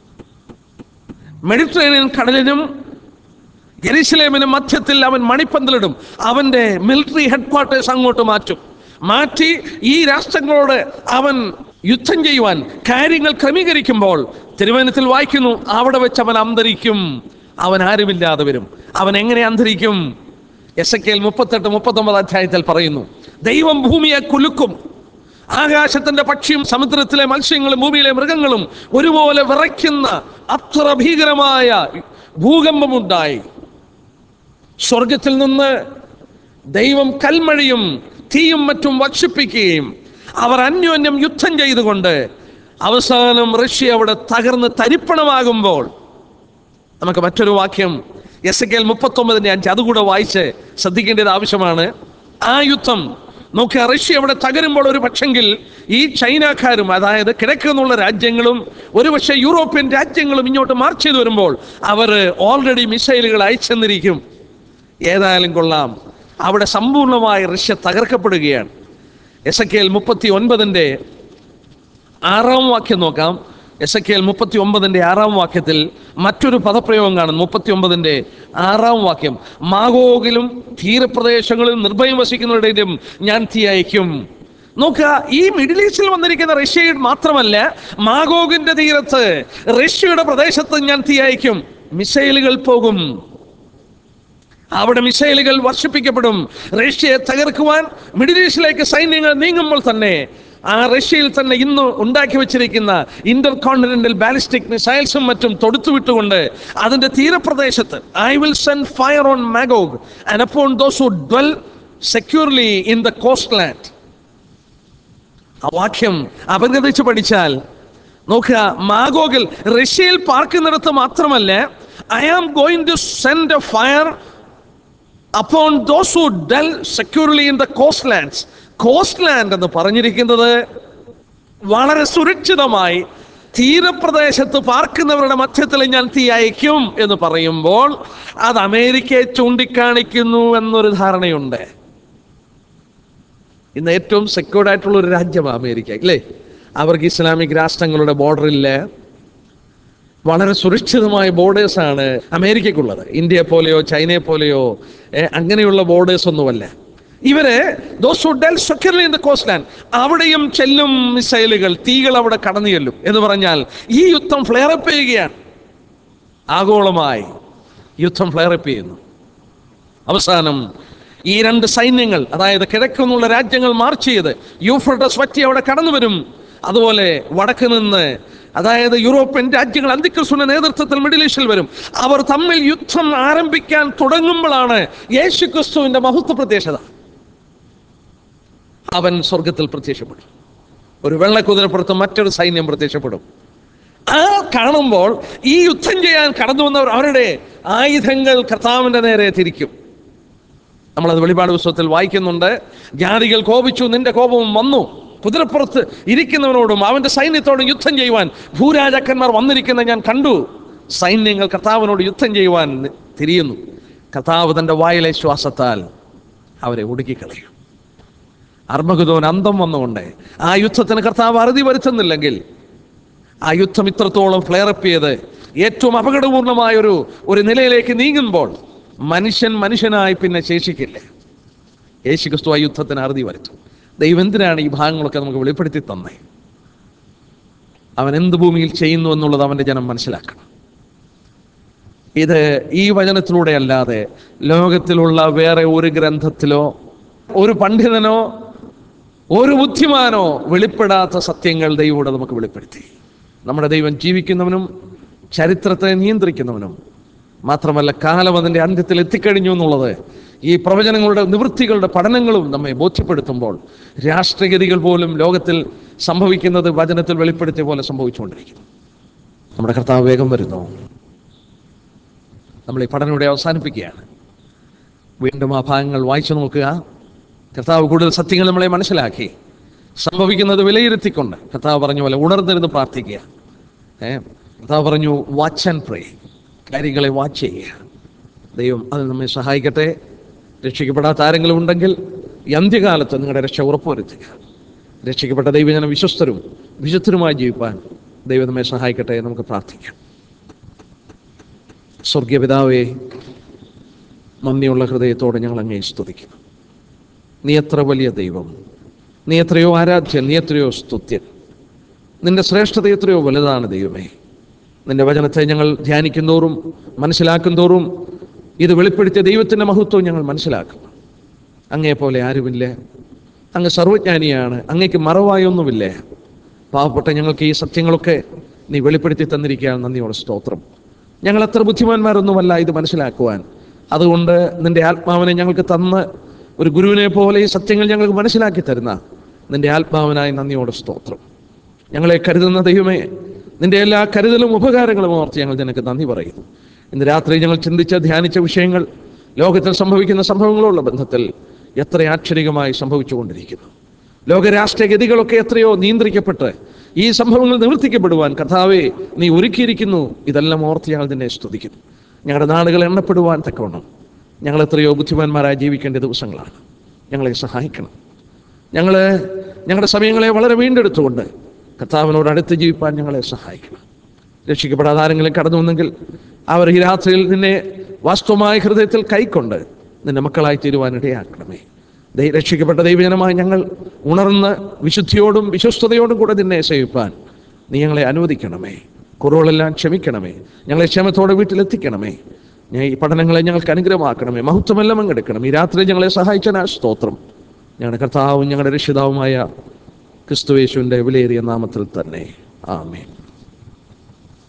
മെഡിറ്ററേനിയൻ കടലിനും ജെറുസലേമിന് മധ്യത്തിൽ അവൻ മണിപ്പന്തലിടും അവന്റെ മിലിറ്ററി ഹെഡ്ക്വാർട്ടേഴ്സ് അങ്ങോട്ട് മാറ്റും മാറ്റി ഈ രാഷ്ട്രങ്ങളോട് അവൻ യുദ്ധം ചെയ്യുവാൻ കാര്യങ്ങൾ ക്രമീകരിക്കുമ്പോൾ തിരുവനന്തപുരത്തിൽ വായിക്കുന്നു അവിടെ വെച്ച് അവൻ അന്തരിക്കും അവൻ ആരുമില്ലാതെ വരും അവൻ എങ്ങനെ അന്തരിക്കും എസ് എ കെൽ മുപ്പത്തെട്ട് മുപ്പത്തൊമ്പത് അധ്യായത്തിൽ പറയുന്നു ദൈവം ഭൂമിയെ കുലുക്കും ആകാശത്തിന്റെ പക്ഷിയും സമുദ്രത്തിലെ മത്സ്യങ്ങളും ഭൂമിയിലെ മൃഗങ്ങളും ഒരുപോലെ വിറയ്ക്കുന്ന അത്ര ഭീകരമായ ഭൂകമ്പമുണ്ടായി സ്വർഗത്തിൽ നിന്ന് ദൈവം കൽമഴയും തീയും മറ്റും വർഷിപ്പിക്കുകയും അവർ അന്യോന്യം യുദ്ധം ചെയ്തുകൊണ്ട് അവസാനം റഷ്യ അവിടെ തകർന്ന് തരിപ്പണമാകുമ്പോൾ നമുക്ക് മറ്റൊരു വാക്യം എസ് കെ എൽ മുപ്പത്തൊമ്പതിൻ്റെ അഞ്ച് അതുകൂടെ വായിച്ച് ശ്രദ്ധിക്കേണ്ടത് ആവശ്യമാണ് ആ യുദ്ധം നോക്കുക റഷ്യ അവിടെ തകരുമ്പോൾ ഒരു പക്ഷെങ്കിൽ ഈ ചൈനക്കാരും അതായത് കിഴക്കെന്നുള്ള രാജ്യങ്ങളും ഒരുപക്ഷെ യൂറോപ്യൻ രാജ്യങ്ങളും ഇങ്ങോട്ട് മാർച്ച് ചെയ്ത് വരുമ്പോൾ അവർ ഓൾറെഡി മിസൈലുകൾ അയച്ചെന്നിരിക്കും ഏതായാലും കൊള്ളാം അവിടെ സമ്പൂർണ്ണമായി റഷ്യ തകർക്കപ്പെടുകയാണ് എസ് കെ എൽ മുപ്പത്തി ഒൻപതിൻ്റെ ആറാം വാക്യം നോക്കാം എസ് കെ എൽ മുപ്പത്തി ഒമ്പതിൻ്റെ ആറാം വാക്യത്തിൽ മറ്റൊരു പദപ്രയോഗം കാണും മുപ്പത്തി ഒമ്പതിൻ്റെ ആറാം വാക്യം മാഗോഗിലും തീരപ്രദേശങ്ങളിലും നിർഭയം വസിക്കുന്നവരുടെയും ഞാൻ തീ അയക്കും നോക്കുക ഈ മിഡിൽ ഈസ്റ്റിൽ വന്നിരിക്കുന്ന റഷ്യയിൽ മാത്രമല്ല മാഗോഗിന്റെ തീരത്ത് റഷ്യയുടെ പ്രദേശത്ത് ഞാൻ തീ അയക്കും മിസൈലുകൾ പോകും അവിടെ മിസൈലുകൾ വർഷിപ്പിക്കപ്പെടും റഷ്യയെ തകർക്കുവാൻ മിഡിൽ ഈസ്റ്റിലേക്ക് സൈന്യങ്ങൾ നീങ്ങുമ്പോൾ തന്നെ ആ റഷ്യയിൽ തന്നെ ഇന്ന് ഉണ്ടാക്കി വെച്ചിരിക്കുന്ന ഇന്റർ കോണ്ടിനെന്റൽ ബാലിസ്റ്റിക് മിസൈൽസും മറ്റും തൊടുത്തുവിട്ടുകൊണ്ട് അതിന്റെ തീരപ്രദേശത്ത് I will send fire on Magog and upon those who dwell securely in the coast land ആ വാക്യം അപഗ്രഥിച്ച് പഠിച്ചാൽ നോക്കുക മാഗോഗിൽ റഷ്യയിൽ പാർക്കുന്നിടത്ത് മാത്രമല്ല I am going to send a fire upon those who dwell securely in the coast lands coast land എന്ന് പറഞ്ഞിരിക്കുന്നത് വളരെ സുരക്ഷിതമായി തീരപ്രദേശത്ത് പാർക്കുന്നവരുടെ മധ്യത്തിൽ ഞാൻ തീ അയക്കും എന്ന് പറയുമ്പോൾ അത് അമേരിക്കയെ ചൂണ്ടിക്കാണിക്കുന്നു എന്നൊരു ധാരണയുണ്ട് ഇന്ന് ഏറ്റവും സെക്യൂർഡ് ആയിട്ടുള്ള ഒരു രാജ്യമാണ് അമേരിക്ക അല്ലേ അവർക്ക് ഇസ്ലാമിക് രാഷ്ട്രങ്ങളുടെ ബോർഡറില്ല വളരെ സുരക്ഷിതമായ ബോർഡേഴ്സാണ് അമേരിക്കയ്ക്കുള്ളത് ഇന്ത്യയെ പോലെയോ ചൈനയെ പോലെയോ ഏ, അങ്ങനെയുള്ള ബോർഡേഴ്സ് ഒന്നുമല്ല ഇവര് those dwell securely in the coast land അവിടെയും ചെല്ലും മിസൈലുകൾ തീകൾ അവിടെ കടന്നു ചെല്ലും എന്ന് പറഞ്ഞാൽ ഈ യുദ്ധം ഫ്ലെയറപ്പ് ചെയ്യുകയാണ് ആഗോളമായി യുദ്ധം ഫ്ലെയറപ്പ് ചെയ്യുന്നു അവസാനം ഈ രണ്ട് സൈന്യങ്ങൾ അതായത് കിഴക്കുന്നുള്ള രാജ്യങ്ങൾ മാർച്ച് ചെയ്ത് യൂഫ്രട്ടസ് വറ്റി അവിടെ കടന്നു വരും അതുപോലെ വടക്ക് നിന്ന് അതായത് യൂറോപ്യൻ രാജ്യങ്ങൾ അന്തിക്രിസ്തുവിന്റെ നേതൃത്വത്തിൽ മിഡിൽ ഈസ്റ്റിൽ വരും അവർ തമ്മിൽ യുദ്ധം ആരംഭിക്കാൻ തുടങ്ങുമ്പോഴാണ് യേശു ക്രിസ്തുവിന്റെ മഹത്വ പ്രത്യക്ഷത അവൻ സ്വർഗത്തിൽ പ്രത്യക്ഷപ്പെടും ഒരു വെള്ളക്കുതിരപ്പുറത്ത് മറ്റൊരു സൈന്യം പ്രത്യക്ഷപ്പെടും ആ കാണുമ്പോൾ ഈ യുദ്ധം ചെയ്യാൻ കടന്നു വന്നവർ അവരുടെ ആയുധങ്ങൾ കർത്താവിന്റെ നേരെ തിരിക്കും നമ്മളത് വെളിപാട് പുസ്തകത്തിൽ വായിക്കുന്നുണ്ട് ജാതികൾ കോപിച്ചു നിന്റെ കോപവും വന്നു കുതിരപ്പുറത്ത് ഇരിക്കുന്നവനോടും അവന്റെ സൈന്യത്തോടും യുദ്ധം ചെയ്യുവാൻ ഭൂരാജാക്കന്മാർ വന്നിരിക്കുന്ന ഞാൻ കണ്ടു സൈന്യങ്ങൾ കർത്താവിനോട് യുദ്ധം ചെയ്യുവാൻ തിരിയുന്നു കർത്താവ് തന്റെ വായിലെ ശ്വാസത്താൽ അവരെ ഒടുക്കിക്കളയും അർമ്മഗുദോൻ അന്തം വന്നുകൊണ്ട് ആ യുദ്ധത്തിന് കർത്താവ് അറുതി വരുത്തുന്നില്ലെങ്കിൽ ആ യുദ്ധം ഇത്രത്തോളം ഫ്ലെയറപ്പ് ചെയ്ത് ഏറ്റവും അപകടപൂർണമായ ഒരു ഒരു നിലയിലേക്ക് നീങ്ങുമ്പോൾ മനുഷ്യൻ മനുഷ്യനായി പിന്നെ ശേഷിക്കില്ല യേശു ക്രിസ്തു ആ യുദ്ധത്തിന് അറുതി വരുത്തും ദൈവം എന്തിനാണ് ഈ ഭാഗങ്ങളൊക്കെ നമുക്ക് വെളിപ്പെടുത്തി തന്നേ അവൻ എന്ത് ഭൂമിയിൽ ചെയ്യുന്നു എന്നുള്ളത് അവൻ്റെ ജനം മനസ്സിലാക്കണം ഇത് ഈ വചനത്തിലൂടെ അല്ലാതെ ലോകത്തിലുള്ള വേറെ ഒരു ഗ്രന്ഥത്തിലോ ഒരു പണ്ഡിതനോ ഒരു ബുദ്ധിമാനോ വെളിപ്പെടാത്ത സത്യങ്ങൾ ദൈവം ഇവിടെ നമുക്ക് വെളിപ്പെടുത്തി നമ്മുടെ ദൈവം ജീവിക്കുന്നവനും ചരിത്രത്തെ നിയന്ത്രിക്കുന്നവനും മാത്രമല്ല കാലം അതിൻ്റെ അന്ത്യത്തിൽ എത്തിക്കഴിഞ്ഞു എന്നുള്ളത് ഈ പ്രവചനങ്ങളുടെ നിവൃത്തികളുടെ പഠനങ്ങളും നമ്മെ ബോധ്യപ്പെടുത്തുമ്പോൾ രാഷ്ട്രഗതികൾ പോലും ലോകത്തിൽ സംഭവിക്കുന്നത് വചനത്തിൽ വെളിപ്പെടുത്തിയ പോലെ സംഭവിച്ചുകൊണ്ടിരിക്കുന്നു നമ്മുടെ കർത്താവ് വേഗം വരുന്നു നമ്മൾ ഈ പഠനം ഇവിടെ അവസാനിപ്പിക്കുകയാണ് വീണ്ടും ആ ഭാഗങ്ങൾ വായിച്ചു നോക്കുക കർത്താവ് കൂടുതൽ സത്യങ്ങൾ നമ്മളെ മനസ്സിലാക്കി സംഭവിക്കുന്നത് വിലയിരുത്തിക്കൊണ്ട് കർത്താവ് പറഞ്ഞ പോലെ ഉണർന്നിരുന്ന് പ്രാർത്ഥിക്കുക ഏ കർത്താവ് പറഞ്ഞു വാച്ച് ആൻഡ് പ്രേ കാര്യങ്ങളെ വാച്ച് ചെയ്യുക ദൈവം അത് നമ്മെ സഹായിക്കട്ടെ രക്ഷിക്കപ്പെടാത്ത ആരെങ്കിലും ഉണ്ടെങ്കിൽ ഈ അന്ത്യകാലത്ത് നിങ്ങളുടെ രക്ഷ ഉറപ്പുവരുത്തുക രക്ഷിക്കപ്പെട്ട ദൈവജനം വിശ്വസ്തരും വിശുദ്ധരുമായി ജീവിപ്പാൻ ദൈവം നമ്മെ സഹായിക്കട്ടെ എന്ന് നമുക്ക് പ്രാർത്ഥിക്കാം സ്വർഗീയ പിതാവേ നന്ദിയുള്ള ഹൃദയത്തോടെ ഞങ്ങൾ അങ്ങേ സ്തുതിക്കുന്നു നീ എത്ര വലിയ ദൈവം നീ എത്രയോ ആരാധ്യൻ നീ എത്രയോ സ്തുത്യൻ നിന്റെ ശ്രേഷ്ഠത എത്രയോ വലുതാണ് ദൈവമേ നിന്റെ വചനത്തെ ഞങ്ങൾ ധ്യാനിക്കും തോറും മനസ്സിലാക്കും തോറും ഇത് വെളിപ്പെടുത്തിയ ദൈവത്തിൻ്റെ മഹത്വം ഞങ്ങൾ മനസ്സിലാക്കുന്നു അങ്ങേ പോലെ ആരുമില്ല അങ്ങ് സർവജ്ഞാനിയാണ് അങ്ങേക്ക് മറവായൊന്നുമില്ല പാവപ്പെട്ട ഞങ്ങൾക്ക് ഈ സത്യങ്ങളൊക്കെ നീ വെളിപ്പെടുത്തി തന്നിരിക്കുകയാണ് നന്ദിയോടെ സ്തോത്രം ഞങ്ങൾ അത്ര ബുദ്ധിമാന്മാരൊന്നുമല്ല ഇത് മനസ്സിലാക്കുവാൻ അതുകൊണ്ട് നിന്റെ ആത്മാവിനെ ഞങ്ങൾക്ക് തന്ന് ഒരു ഗുരുവിനെ പോലെ ഈ സത്യങ്ങൾ ഞങ്ങൾക്ക് മനസ്സിലാക്കി തരുന്ന നിന്റെ ആത്മാവിനായി നന്ദിയോട് സ്തോത്രം ഞങ്ങളെ കരുതുന്ന ദൈവമേ നിന്റെ എല്ലാ കരുതലും ഉപകാരങ്ങളും ഓർത്ത് ഞങ്ങൾ നിനക്ക് നന്ദി പറയുന്നു ഇന്ന് രാത്രി ഞങ്ങൾ ചിന്തിച്ച ധ്യാനിച്ച വിഷയങ്ങൾ ലോകത്തിൽ സംഭവിക്കുന്ന സംഭവങ്ങളുള്ള ബന്ധത്തിൽ എത്ര ആക്ഷരികമായി സംഭവിച്ചുകൊണ്ടിരിക്കുന്നു ലോകരാഷ്ട്രീയ ഗതികളൊക്കെ എത്രയോ നിയന്ത്രിക്കപ്പെട്ട് ഈ സംഭവങ്ങൾ നിവർത്തിക്കപ്പെടുവാൻ കഥാവെ നീ ഒരുക്കിയിരിക്കുന്നു ഇതെല്ലാം ഓർത്ത് ഞങ്ങൾ നിന്നെ സ്തുതിക്കുന്നു ഞങ്ങളുടെ നാടുകൾ എണ്ണപ്പെടുവാൻ തക്കവണ്ണം ഞങ്ങൾ എത്രയോ ബുദ്ധിമാന്മാരായി ജീവിക്കേണ്ട ദിവസങ്ങളാണ് ഞങ്ങളെ സഹായിക്കണം ഞങ്ങൾ ഞങ്ങളുടെ സമയങ്ങളെ വളരെ വീണ്ടെടുത്തുകൊണ്ട് കർത്താവിനോട് അടുത്ത് ജീവിപ്പാൻ ഞങ്ങളെ സഹായിക്കണം രക്ഷിക്കപ്പെടാതെ ആരെങ്കിലും കടന്നു വന്നെങ്കിൽ അവർ ഈ രാത്രിയിൽ നിന്നെ വാസ്തവമായ ഹൃദയത്തിൽ കൈക്കൊണ്ട് നിന്റെ മക്കളായി തീരുവാൻ ഇടയാക്കണമേ ദൈ രക്ഷിക്കപ്പെട്ട ദൈവജനമായി ഞങ്ങൾ ഉണർന്ന് വിശുദ്ധിയോടും വിശ്വസ്തയോടും കൂടെ നിന്നെ സേവിപ്പാൻ നീ ഞങ്ങളെ അനുവദിക്കണമേ കുറവുകളെല്ലാം ക്ഷമിക്കണമേ ഞങ്ങളെ ക്ഷമത്തോടെ വീട്ടിലെത്തിക്കണമേ ഞാൻ ഈ പഠനങ്ങളെ ഞങ്ങൾക്ക് അനുഗ്രഹമാക്കണമേ മഹത്വമെല്ലാം അങ്ങെടുക്കണം ഈ രാത്രി ഞങ്ങളെ സഹായിച്ചാൽ സ്തോത്രം ഞങ്ങളുടെ കർത്താവും ഞങ്ങളുടെ രക്ഷിതാവുമായ ക്രിസ്തുവേശുവിൻ്റെ വിലയേറിയ നാമത്തിൽ തന്നെ ആമേൻ